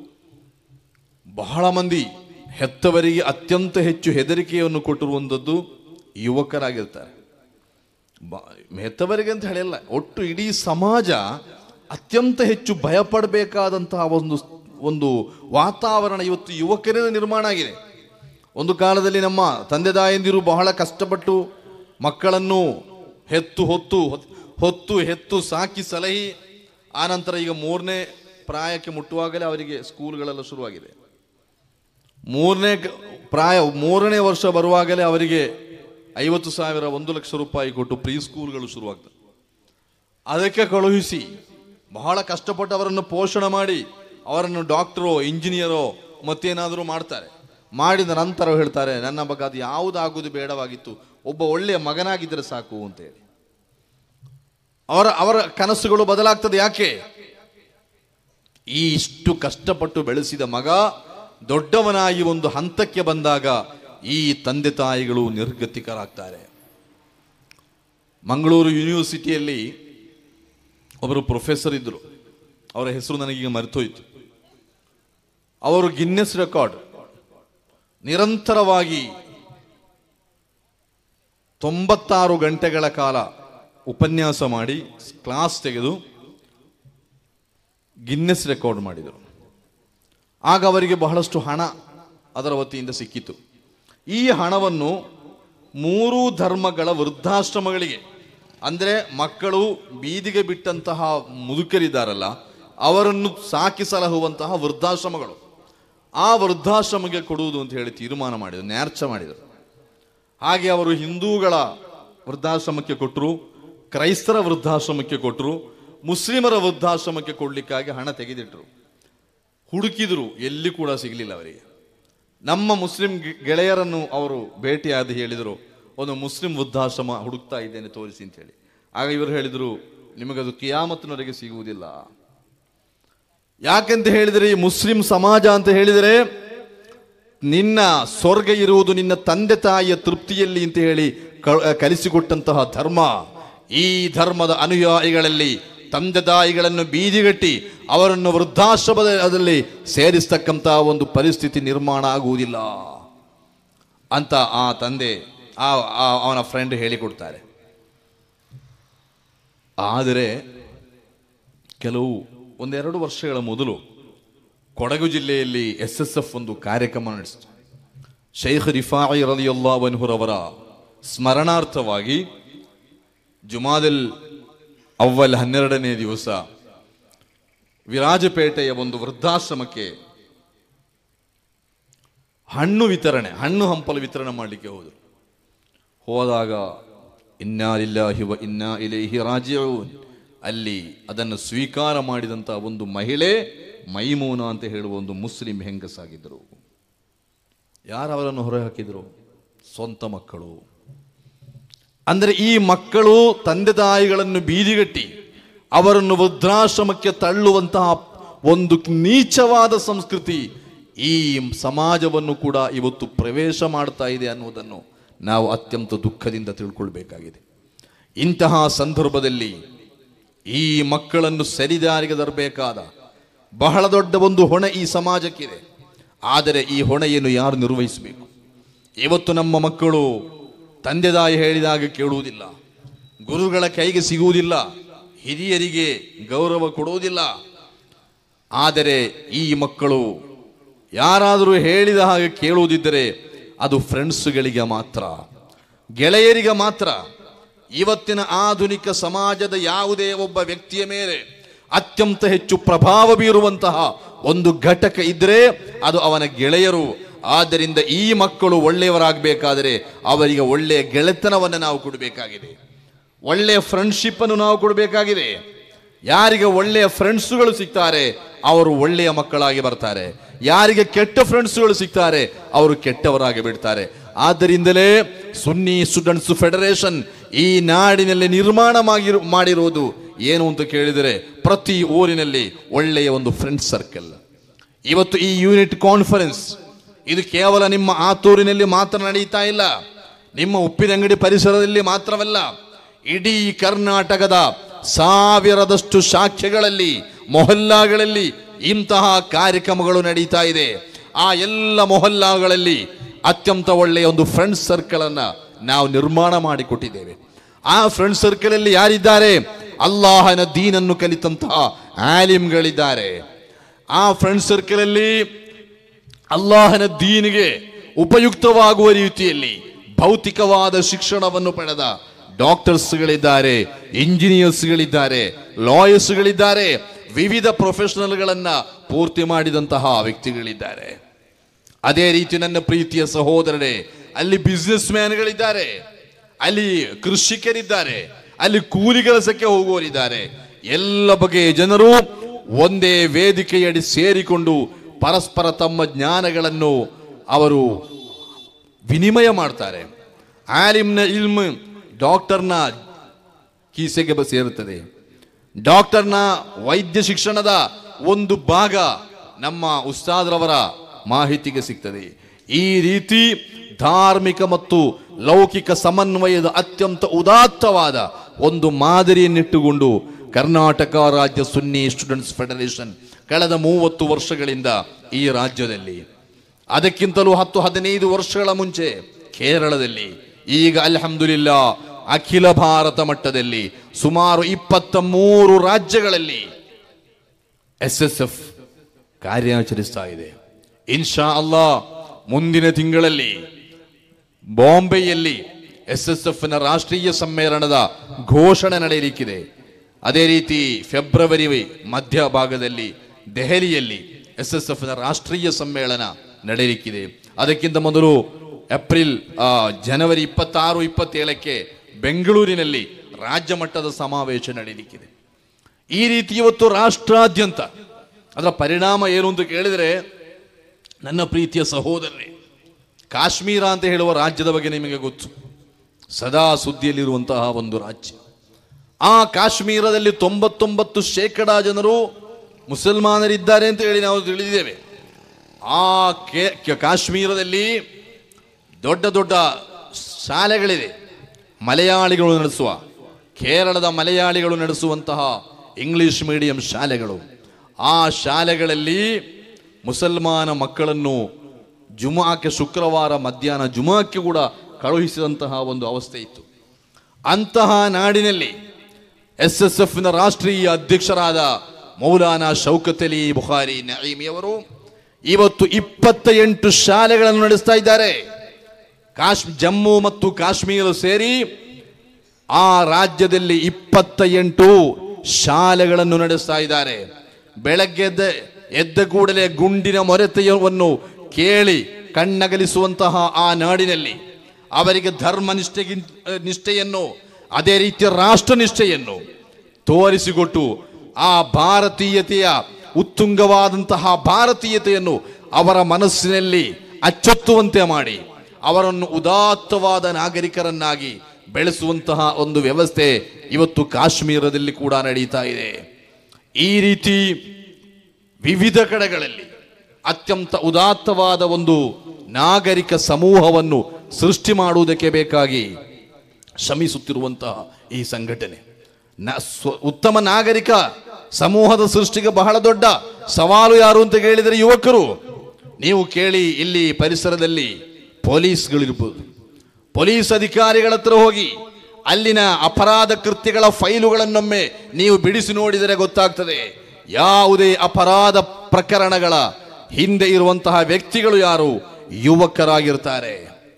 ಬಹಳ ಮಂದಿ ಹೆತ್ತವರಿಗೆ ಅತ್ಯಂತ ಹೆಚ್ಚು ಹೆದರಿಕೆಯನ್ನು ಕೊಟ್ಟಿರುವಂಥದ್ದು ಯುವಕರಾಗಿರ್ತಾರೆ ಬ- ಹೆತ್ತವರಿಗೆ ಅಂತ ಹೇಳಿಲ್ಲ ಒಟ್ಟು ಇಡೀ ಸಮಾಜ ಅತ್ಯಂತ ಹೆಚ್ಚು ಭಯಪಡಬೇಕಾದಂತಹ ಒಂದು ಒಂದು ವಾತಾವರಣ ಇವತ್ತು ಯುವಕರಿಂದ ನಿರ್ಮಾಣ ಆಗಿದೆ ಒಂದು ಕಾಲದಲ್ಲಿ ನಮ್ಮ ತಂದೆ ತಾಯಂದಿರು ಬಹಳ ಕಷ್ಟಪಟ್ಟು ಮಕ್ಕಳನ್ನು ಹೆತ್ತು ಹೊತ್ತು ಹೊತ್- ಹೊತ್ತು ಹೆತ್ತು ಸಾಕಿ ಸಲಹಿ ಆನಂತರ ಈಗ ಮೂರನೇ ಪ್ರಾಯಕ್ಕೆ ಮುಟ್ಟುವಾಗಲೇ ಅವರಿಗೆ ಸ್ಕೂಲ್ಗಳೆಲ್ಲ ಶುರುವಾಗಿದೆ ಮೂರನೇ ಗ- ಪ್ರಾಯ ಮೂರನೇ ವರ್ಷ ಬರುವಾಗಲೇ ಅವರಿಗೆ ಐವತ್ತು ಸಾವಿರ ಒಂದು ಲಕ್ಷ ರೂಪಾಯಿ ಕೊಟ್ಟು ಪ್ರೀ ಸ್ಕೂಲ್ಗಳು ಶುರುವಾಗ್ತದೆ ಅದಕ್ಕೆ ಕಳುಹಿಸಿ ಬಹಳ ಕಷ್ಟಪಟ್ಟು ಅವರನ್ನು ಪೋಷಣೆ ಮಾಡಿ ಅವರನ್ನು ಡಾಕ್ಟರೋ ಇಂಜಿನಿಯರೋ ಮತ್ತೇನಾದರೂ ಮಾಡ್ತಾರೆ ಮಾಡಿದ ನಂತರ ಹೇಳ್ತಾರೆ ನನ್ನ ಬಗ್ಗೆ ಅದು ಯಾವುದಾಗುವುದು ಬೇಡವಾಗಿತ್ತು ಒಬ್ಬ ಒಳ್ಳೆಯ ಮಗನಾಗಿದ್ದರೆ ಸಾಕು ಅಂತೇಳಿ ಅವರ ಅವರ ಕನಸುಗಳು ಬದಲಾಗ್ತದೆ ಯಾಕೆ ಈ ಇಷ್ಟು ಕಷ್ಟಪಟ್ಟು ಬೆಳೆಸಿದ ಮಗ ದೊಡ್ಡವನಾಗಿ ಒಂದು ಹಂತಕ್ಕೆ ಬಂದಾಗ ಈ ತಂದೆ ತಾಯಿಗಳು ನಿರ್ಗತಿಕರಾಗ್ತಾರೆ ಮಂಗಳೂರು ಯೂನಿವರ್ಸಿಟಿಯಲ್ಲಿ ಒಬ್ಬರು ಪ್ರೊಫೆಸರ್ ಇದ್ದರು ಅವರ ಹೆಸರು ನನಗೀಗ ಮರೆತೋಯ್ತು ಅವರು ಗಿನ್ನೆಸ್ ರೆಕಾರ್ಡ್ ನಿರಂತರವಾಗಿ ತೊಂಬತ್ತಾರು ಗಂಟೆಗಳ ಕಾಲ ಉಪನ್ಯಾಸ ಮಾಡಿ ಕ್ಲಾಸ್ ತೆಗೆದು ಗಿನ್ನೆಸ್ ರೆಕಾರ್ಡ್ ಮಾಡಿದರು ಆಗ ಅವರಿಗೆ ಬಹಳಷ್ಟು ಹಣ ಅದರ ವತಿಯಿಂದ ಸಿಕ್ಕಿತು ಈ ಹಣವನ್ನು ಮೂರೂ ಧರ್ಮಗಳ ವೃದ್ಧಾಶ್ರಮಗಳಿಗೆ ಅಂದರೆ ಮಕ್ಕಳು ಬೀದಿಗೆ ಬಿಟ್ಟಂತಹ ಮುದುಕರಿದ್ದಾರಲ್ಲ ಅವರನ್ನು ಸಾಕಿ ಸಲಹುವಂತಹ ವೃದ್ಧಾಶ್ರಮಗಳು ಆ ವೃದ್ಧಾಶ್ರಮಕ್ಕೆ ಕೊಡುವುದು ಅಂತ ಹೇಳಿ ತೀರ್ಮಾನ ಮಾಡಿದರು ನ್ಯಾರ್ಚ ಮಾಡಿದರು ಹಾಗೆ ಅವರು ಹಿಂದೂಗಳ ವೃದ್ಧಾಶ್ರಮಕ್ಕೆ ಕೊಟ್ಟರು ಕ್ರೈಸ್ತರ ವೃದ್ಧಾಶ್ರಮಕ್ಕೆ ಕೊಟ್ಟರು ಮುಸ್ಲಿಮರ ವೃದ್ಧಾಶ್ರಮಕ್ಕೆ ಕೊಡಲಿಕ್ಕಾಗಿ ಹಣ ತೆಗೆದಿಟ್ಟರು ಹುಡುಕಿದ್ರು ಎಲ್ಲಿ ಕೂಡ ಸಿಗಲಿಲ್ಲ ಅವರಿಗೆ ನಮ್ಮ ಮುಸ್ಲಿಂ ಗೆ- ಗೆಳೆಯರನ್ನು ಅವರು ಭೇಟಿಯಾದ ಹೇಳಿದರು ಒಂದು ಮುಸ್ಲಿಂ ವೃದ್ಧಾಶ್ರಮ ಹುಡುಕ್ತಾ ಇದ್ದೇನೆ ತೋರಿಸಿ ಅಂತ ಹೇಳಿ ಆಗ ಇವರು ಹೇಳಿದರು ನಿಮಗದು ಕಿಯಾಮತ್ತಿನವರೆಗೆ ಸಿಗುವುದಿಲ್ಲ ಯಾಕೆಂತ ಹೇಳಿದರೆ ಈ ಮುಸ್ಲಿಂ ಸಮಾಜ ಅಂತ ಹೇಳಿದರೆ ನಿನ್ನ ಸ್ವರ್ಗ ಇರುವುದು ನಿನ್ನ ತಂದೆ ತಾಯಿಯ ತೃಪ್ತಿಯಲ್ಲಿ ಅಂತ ಹೇಳಿ ಕ- ಕಲಿಸಿಕೊಟ್ಟಂತಹ ಧರ್ಮ ಈ ಧರ್ಮದ ಅನುಯಾಯಿಗಳಲ್ಲಿ ತಂದೆ ತಾಯಿಗಳನ್ನು ಬೀದಿಗಟ್ಟಿ ಅವರನ್ನು ವೃದ್ಧಾಶ್ರಮದಲ್ಲಿ ಸೇರಿಸ್ತಕ್ಕಂತಹ ಒಂದು ಪರಿಸ್ಥಿತಿ ನಿರ್ಮಾಣ ಆಗುವುದಿಲ್ಲ ಅಂತ ಆ ತಂದೆ ಆ ಆ- ಅವನ ಫ್ರೆಂಡ್ ಹೇಳಿಕೊಡ್ತಾರೆ ಆದರೆ ಕೆಲವು ಒಂದೆರಡು ವರ್ಷಗಳ ಮೊದಲು ಕೊಡಗು ಜಿಲ್ಲೆಯಲ್ಲಿ ಎಸ್ ಎಸ್ ಎಫ್ ಒಂದು ಕಾರ್ಯಕ್ರಮ ನಡೆಸಿತು ಶೈಖ್ ರಿಫಾಯಿ ರಲಿಯಲ್ಲಾವನ್ಹುರವರ ಸ್ಮರಣಾರ್ಥವಾಗಿ ಜುಮಾದಿಲ್ ಅವ್ವಲ್ ಹನ್ನೆರಡನೇ ದಿವಸ ವಿರಾಜಪೇಟೆಯ ಒಂದು ವೃದ್ಧಾಶ್ರಮಕ್ಕೆ ಹಣ್ಣು ವಿತರಣೆ ಹಣ್ಣು ಹಂಪಲು ವಿತರಣೆ ಮಾಡಲಿಕ್ಕೆ ಹೋದರು ಹೋದಾಗ ಇನ್ನಾ ಲಿಲ್ಲಾಹಿ ವ ಇನ್ನಾ ಇಲೈಹಿ ರಾಜಿಊನ್ ಅಲ್ಲಿ ಅದನ್ನು ಸ್ವೀಕಾರ ಮಾಡಿದಂಥ ಒಂದು ಮಹಿಳೆ ಮೈಮೂನ ಅಂತ ಹೇಳುವ ಒಂದು ಮುಸ್ಲಿಂ ಹೆಂಗಸಾಗಿದ್ದರು ಯಾರು ಅವರನ್ನು ಹೊರ ಹಾಕಿದರು ಸ್ವಂತ ಮಕ್ಕಳು ಅಂದರೆ ಈ ಮಕ್ಕಳು ತಂದೆ ತಾಯಿಗಳನ್ನು ಬೀದಿಗಟ್ಟಿ ಅವರನ್ನು ವೃದ್ಧಾಶ್ರಮಕ್ಕೆ ತಳ್ಳುವಂತಹ ಒಂದು ನೀಚವಾದ ಸಂಸ್ಕೃತಿ ಈ ಸಮಾಜವನ್ನು ಕೂಡ ಇವತ್ತು ಪ್ರವೇಶ ಮಾಡ್ತಾ ಇದೆ ಅನ್ನುವುದನ್ನು ನಾವು ಅತ್ಯಂತ ದುಃಖದಿಂದ ತಿಳ್ಕೊಳ್ಬೇಕಾಗಿದೆ ಇಂತಹ ಸಂದರ್ಭದಲ್ಲಿ ಈ ಮಕ್ಕಳನ್ನು ಸರಿದಾರಿಗೆ ತರಬೇಕಾದ ಬಹಳ ದೊಡ್ಡ ಒಂದು ಹೊಣೆ ಈ ಸಮಾಜಕ್ಕಿದೆ ಆದರೆ ಈ ಹೊಣೆಯನ್ನು ಯಾರು ನಿರ್ವಹಿಸಬೇಕು ಇವತ್ತು ನಮ್ಮ ಮಕ್ಕಳು ತಂದೆ ತಾಯಿ ಹೇಳಿದಾಗ ಕೇಳುವುದಿಲ್ಲ ಗುರುಗಳ ಕೈಗೆ ಸಿಗುವುದಿಲ್ಲ ಹಿರಿಯರಿಗೆ ಗೌರವ ಕೊಡುವುದಿಲ್ಲ ಆದರೆ ಈ ಮಕ್ಕಳು ಯಾರಾದರೂ ಹೇಳಿದ ಹಾಗೆ ಕೇಳುವುದಿದ್ದರೆ ಅದು ಫ್ರೆಂಡ್ಸ್ಗಳಿಗೆ ಮಾತ್ರ ಗೆಳೆಯರಿಗೆ ಮಾತ್ರ ಇವತ್ತಿನ ಆಧುನಿಕ ಸಮಾಜದ ಯಾವುದೇ ಒಬ್ಬ ವ್ಯಕ್ತಿಯ ಮೇಲೆ ಅತ್ಯಂತ ಹೆಚ್ಚು ಪ್ರಭಾವ ಬೀರುವಂತಹ ಒಂದು ಘಟಕ ಇದ್ದರೆ ಅದು ಅವನ ಗೆಳೆಯರು ಆದ್ದರಿಂದ ಈ ಮಕ್ಕಳು ಒಳ್ಳೆಯವರಾಗಬೇಕಾದರೆ ಅವರಿಗೆ ಒಳ್ಳೆಯ ಗೆಳೆತನವನ್ನು ನಾವು ಕೊಡಬೇಕಾಗಿದೆ ಒಳ್ಳೆಯ ಫ್ರೆಂಡ್ಶಿಪ್ ಅನ್ನು ನಾವು ಕೊಡಬೇಕಾಗಿದೆ ಯಾರಿಗೆ ಒಳ್ಳೆಯ ಫ್ರೆಂಡ್ಸ್ಗಳು ಸಿಗ್ತಾರೆ ಅವರು ಒಳ್ಳೆಯ ಮಕ್ಕಳಾಗಿ ಬರ್ತಾರೆ ಯಾರಿಗೆ ಕೆಟ್ಟ ಫ್ರೆಂಡ್ಸ್ಗಳು ಸಿಗ್ತಾರೆ ಅವರು ಕೆಟ್ಟವರಾಗಿ ಬಿಡ್ತಾರೆ ಆದ್ದರಿಂದಲೇ ಸುನ್ನಿ ಸ್ಟೂಡೆಂಟ್ಸ್ ಫೆಡರೇಷನ್ ಈ ನಾಡಿನಲ್ಲಿ ನಿರ್ಮಾಣ ಮಾಡಿರು ಮಾಡಿರುವುದು ಏನು ಅಂತ ಕೇಳಿದರೆ ಪ್ರತಿ ಊರಿನಲ್ಲಿ ಒಳ್ಳೆಯ ಒಂದು ಫ್ರೆಂಡ್ ಸರ್ಕಲ್ ಇವತ್ತು ಈ ಯೂನಿಟ್ ಕಾನ್ಫರೆನ್ಸ್ ಇದು ಕೇವಲ ನಿಮ್ಮ ಆತೂರಿನಲ್ಲಿ ಮಾತ್ರ ನಡೀತಾ ಇಲ್ಲ ನಿಮ್ಮ ಉಪ್ಪಿನಂಗಡಿ ಪರಿಸರದಲ್ಲಿ ಮಾತ್ರವಲ್ಲ ಇಡೀ ಕರ್ನಾಟಕದ ಸಾವಿರದಷ್ಟು ಶಾಖೆಗಳಲ್ಲಿ ಮೊಹಲ್ಲಾಗಳಲ್ಲಿ ಇಂತಹ ಕಾರ್ಯಕ್ರಮಗಳು ನಡೀತಾ ಇದೆ ಆ ಎಲ್ಲ ಮೊಹಲ್ಲಾಗಳಲ್ಲಿ ಅತ್ಯಂತ ಒಳ್ಳೆಯ ಒಂದು ಫ್ರೆಂಡ್ ಸರ್ಕಲ್ ಅನ್ನ ನಾವು ನಿರ್ಮಾಣ ಮಾಡಿಕೊಟ್ಟಿದ್ದೇವೆ ಆ ಫ್ರೆಂಡ್ ಸರ್ಕಲ್ ಅಲ್ಲಿ ಯಾರಿದ್ದಾರೆ ಅಲ್ಲಾಹನ ದೀನನ್ನು ಕಲಿತಂತಹ ಆಲಿಮ್ಗಳಿದ್ದಾರೆ ಆ ಫ್ರೆಂಡ್ ಸರ್ಕಲ್ ಅಲ್ಲಿ ಅಲ್ಲಾಹನ ದೀನಿಗೆ ಉಪಯುಕ್ತವಾಗುವ ರೀತಿಯಲ್ಲಿ ಭೌತಿಕವಾದ ಶಿಕ್ಷಣವನ್ನು ಪಡೆದ ಡಾಕ್ಟರ್ಸ್ಗಳಿದ್ದಾರೆ ಇಂಜಿನಿಯರ್ಸ್ಗಳಿದ್ದಾರೆ ಲಾಯರ್ಸ್ಗಳಿದ್ದಾರೆ ವಿವಿಧ ಪ್ರೊಫೆಷನಲ್ಗಳನ್ನ ಪೂರ್ತಿ ಮಾಡಿದಂತಹ ವ್ಯಕ್ತಿಗಳಿದ್ದಾರೆ ಅದೇ ರೀತಿ ನನ್ನ ಪ್ರೀತಿಯ ಸಹೋದರರೇ ಅಲ್ಲಿ ಬಿಸ್ನೆಸ್ ಮ್ಯಾನ್ಗಳಿದ್ದಾರೆ ಅಲ್ಲಿ ಕೃಷಿಕರಿದ್ದಾರೆ ಅಲ್ಲಿ ಕೂಲಿ ಕೆಲಸಕ್ಕೆ ಹೋಗುವವರಿದ್ದಾರೆ ಎಲ್ಲ ಬಗೆಯ ಜನರು ಒಂದೇ ವೇದಿಕೆಯಡಿ ಸೇರಿಕೊಂಡು ಪರಸ್ಪರ ತಮ್ಮ ಜ್ಞಾನಗಳನ್ನು ಅವರು ವಿನಿಮಯ ಮಾಡ್ತಾರೆ ಆಲಿಮ್ನ ಇಲ್ಮ್ ಡಾಕ್ಟರ್ನ ಕೀಸೆಗೆ ಬ- ಸೇರುತ್ತದೆ ಡಾಕ್ಟರ್ನ ವೈದ್ಯ ಶಿಕ್ಷಣದ ಒಂದು ಭಾಗ ನಮ್ಮ ಉಸ್ತಾದ್ರವರ ಮಾಹಿತಿಗೆ ಸಿಗ್ತದೆ ಈ ರೀತಿ ಧಾರ್ಮಿಕ ಮತ್ತು ಲೌಕಿಕ ಸಮನ್ವಯದ ಅತ್ಯಂತ ಉದಾತ್ತವಾದ ಒಂದು ಮಾದರಿಯನ್ನಿಟ್ಟುಕೊಂಡು ಕರ್ನಾಟಕ ರಾಜ್ಯ ಸುನ್ನಿ ಸ್ಟೂಡೆಂಟ್ಸ್ ಫೆಡರೇಷನ್ ಕಳೆದ ಮೂವತ್ತು ವರ್ಷಗಳಿಂದ ಈ ರಾಜ್ಯದಲ್ಲಿ ಅದಕ್ಕಿಂತಲೂ ಹತ್ತು ಹದಿನೈದು ವರ್ಷಗಳ ಮುಂಚೆ ಕೇರಳದಲ್ಲಿ ಈಗ ಅಲ್ಹಮ್ದುಲಿಲ್ಲಾ ಅಖಿಲ ಭಾರತ ಮಟ್ಟದಲ್ಲಿ ಸುಮಾರು ಇಪ್ಪತ್ತ ಮೂರು ರಾಜ್ಯಗಳಲ್ಲಿ ಎಸ್ ಎಸ್ ಎಫ್ ಕಾರ್ಯಾಚರಿಸ್ತಾ ಇದೆ ಇನ್ಶಾ ಅಲ್ಲಾ ಮುಂದಿನ ತಿಂಗಳಲ್ಲಿ ಬಾಂಬೆಯಲ್ಲಿ ಎಸ್ ಎಸ್ ಎಫ್ ನ ರಾಷ್ಟ್ರೀಯ ಸಮ್ಮೇಳನದ ಘೋಷಣೆ ನಡೆಯಲಿಕ್ಕಿದೆ ಅದೇ ರೀತಿ ಫೆಬ್ರವರಿ ಮಧ್ಯ ಭಾಗದಲ್ಲಿ ದೆಹಲಿಯಲ್ಲಿ ಎಸ್ ಎಸ್ ಎಫ್ ನ ರಾಷ್ಟ್ರೀಯ ಸಮ್ಮೇಳನ ನಡೆಯಲಿಕ್ಕಿದೆ ಅದಕ್ಕಿಂತ ಮೊದಲು ಏಪ್ರಿಲ್ ಆ, ಜನವರಿ ಇಪ್ಪತ್ತಾರು ಇಪ್ಪತ್ತೇಳಕ್ಕೆ ಬೆಂಗಳೂರಿನಲ್ಲಿ ರಾಜ್ಯ ಮಟ್ಟದ ಸಮಾವೇಶ ನಡೆಯಲಿಕ್ಕಿದೆ ಈ ರೀತಿ ಇವತ್ತು ರಾಷ್ಟ್ರಾದ್ಯಂತ ಅದರ ಪರಿಣಾಮ ಏನು ಅಂತ ಕೇಳಿದರೆ ನನ್ನ ಪ್ರೀತಿಯ ಸಹೋದರರೇ ಕಾಶ್ಮೀರ ಅಂತ ಹೇಳುವ ರಾಜ್ಯದ ಬಗ್ಗೆ ನಿಮಗೆ ಗೊತ್ತು ಸದಾ ಸುದ್ದಿಯಲ್ಲಿರುವಂತಹ ಒಂದು ರಾಜ್ಯ ಆ ಕಾಶ್ಮೀರದಲ್ಲಿ ತೊಂಬತ್ತೊಂಬತ್ತು ಶೇಕಡ ಜನರು ಮುಸಲ್ಮಾನರಿದ್ದಾರೆ ಅಂತ ಹೇಳಿ ನಾವು ತಿಳಿದಿದ್ದೇವೆ ಆ ಕೇ- ಕ- ಕಾಶ್ಮೀರದಲ್ಲಿ ದೊಡ್ಡ ದೊಡ್ಡ ಶಾಲೆಗಳಿದೆ ಮಲಯಾಳಿಗಳು ನಡೆಸುವ ಕೇರಳದ ಮಲಯಾಳಿಗಳು ನಡೆಸುವಂತಹ ಇಂಗ್ಲಿಷ್ ಮೀಡಿಯಂ ಶಾಲೆಗಳು ಆ ಶಾಲೆಗಳಲ್ಲಿ ಮುಸಲ್ಮಾನ ಮಕ್ಕಳನ್ನು ಜುಮಾಕ್ಕೆ ಶುಕ್ರವಾರ ಮಧ್ಯಾಹ್ನ ಜುಮಾಕ್ಕೆ ಕೂಡ ಕಳುಹಿಸಿದಂತಹ ಒಂದು ಅವಸ್ಥೆ ಇತ್ತು ಅಂತಹ ನಾಡಿನಲ್ಲಿ ಎಸ್ ಎಸ್ ಎಫ್ ನ ರಾಷ್ಟ್ರೀಯ ಅಧ್ಯಕ್ಷರಾದ ಮೌಲಾನಾ ಶೌಕತ್ ಅಲಿ ಬುಖಾರಿ ನঈಮಿಯವರು ಇವತ್ತು ಇಪ್ಪತ್ತ ಎಂಟು ಶಾಲೆಗಳನ್ನು ನಡೆಸ್ತಾ ಇದ್ದಾರೆ ಕಾಶ್ ಜಮ್ಮು ಮತ್ತು ಕಾಶ್ಮೀರ ಸೇರಿ ಆ ರಾಜ್ಯದಲ್ಲಿ ಇಪ್ಪತ್ತ ಎಂಟು ಶಾಲೆಗಳನ್ನು ನಡೆಸ್ತಾ ಇದ್ದಾರೆ ಬೆಳಗ್ಗೆ ಎದ್ದ ಎದ್ದ ಕೂಡಲೇ ಗುಂಡಿನ ಮೊರೆತೆಯನ್ನು ಕೇಳಿ ಕಣ್ಣಗಲಿಸುವಂತಹ ಆ ನಾಡಿನಲ್ಲಿ ಅವರಿಗೆ ಧರ್ಮ ನಿಷ್ಠೆಗಿ ನಿಷ್ಠೆಯನ್ನು ಅದೇ ರೀತಿಯ ರಾಷ್ಟ್ರ ನಿಷ್ಠೆಯನ್ನು ತೋರಿಸಿಕೊಟ್ಟು ಆ ಭಾರತೀಯತೆಯ ಉತ್ತುಂಗವಾದಂತಹ ಭಾರತೀಯತೆಯನ್ನು ಅವರ ಮನಸ್ಸಿನಲ್ಲಿ ಅಚ್ಚೊತ್ತುವಂತೆ ಮಾಡಿ ಅವರನ್ನು ಉದಾತ್ತವಾದ ನಾಗರಿಕರನ್ನಾಗಿ ಬೆಳೆಸುವಂತಹ ಒಂದು ವ್ಯವಸ್ಥೆ ಇವತ್ತು ಕಾಶ್ಮೀರದಲ್ಲಿ ಕೂಡ ನಡೀತಾ ಇದೆ ಈ ರೀತಿ ವಿವಿಧ ಕಡೆಗಳಲ್ಲಿ ಅತ್ಯಂತ ಉದಾತ್ತವಾದ ಒಂದು ನಾಗರಿಕ ಸಮೂಹವನ್ನು ಸೃಷ್ಟಿ ಮಾಡುವುದಕ್ಕೆ ಬೇಕಾಗಿ ಶ್ರಮಿಸುತ್ತಿರುವಂತಹ ಈ ಸಂಘಟನೆ ನ- ಸ್ವ- ಉತ್ತಮ ನಾಗರಿಕ ಸಮೂಹದ ಸೃಷ್ಟಿಗೆ ಬಹಳ ದೊಡ್ಡ ಸವಾಲು ಯಾರು ಅಂತ ಕೇಳಿದರೆ ಯುವಕರು ನೀವು ಕೇಳಿ ಇಲ್ಲಿ ಪರಿಸರದಲ್ಲಿ ಪೊಲೀಸ್ಗಳಿರ್ಬೋದು ಪೊಲೀಸ್ ಅಧಿಕಾರಿಗಳ ಹತ್ರ ಹೋಗಿ ಅಲ್ಲಿನ ಅಪರಾಧ ಕೃತ್ಯಗಳ ಫೈಲುಗಳನ್ನೊಮ್ಮೆ ನೀವು ಬಿಡಿಸಿ ನೋಡಿದರೆ ಗೊತ್ತಾಗ್ತದೆ ಯಾವುದೇ ಅಪರಾಧ ಪ್ರಕರಣಗಳ ಹಿಂದೆ ಇರುವಂತಹ ವ್ಯಕ್ತಿಗಳು ಯಾರು ಯುವಕರಾಗಿರ್ತಾರೆ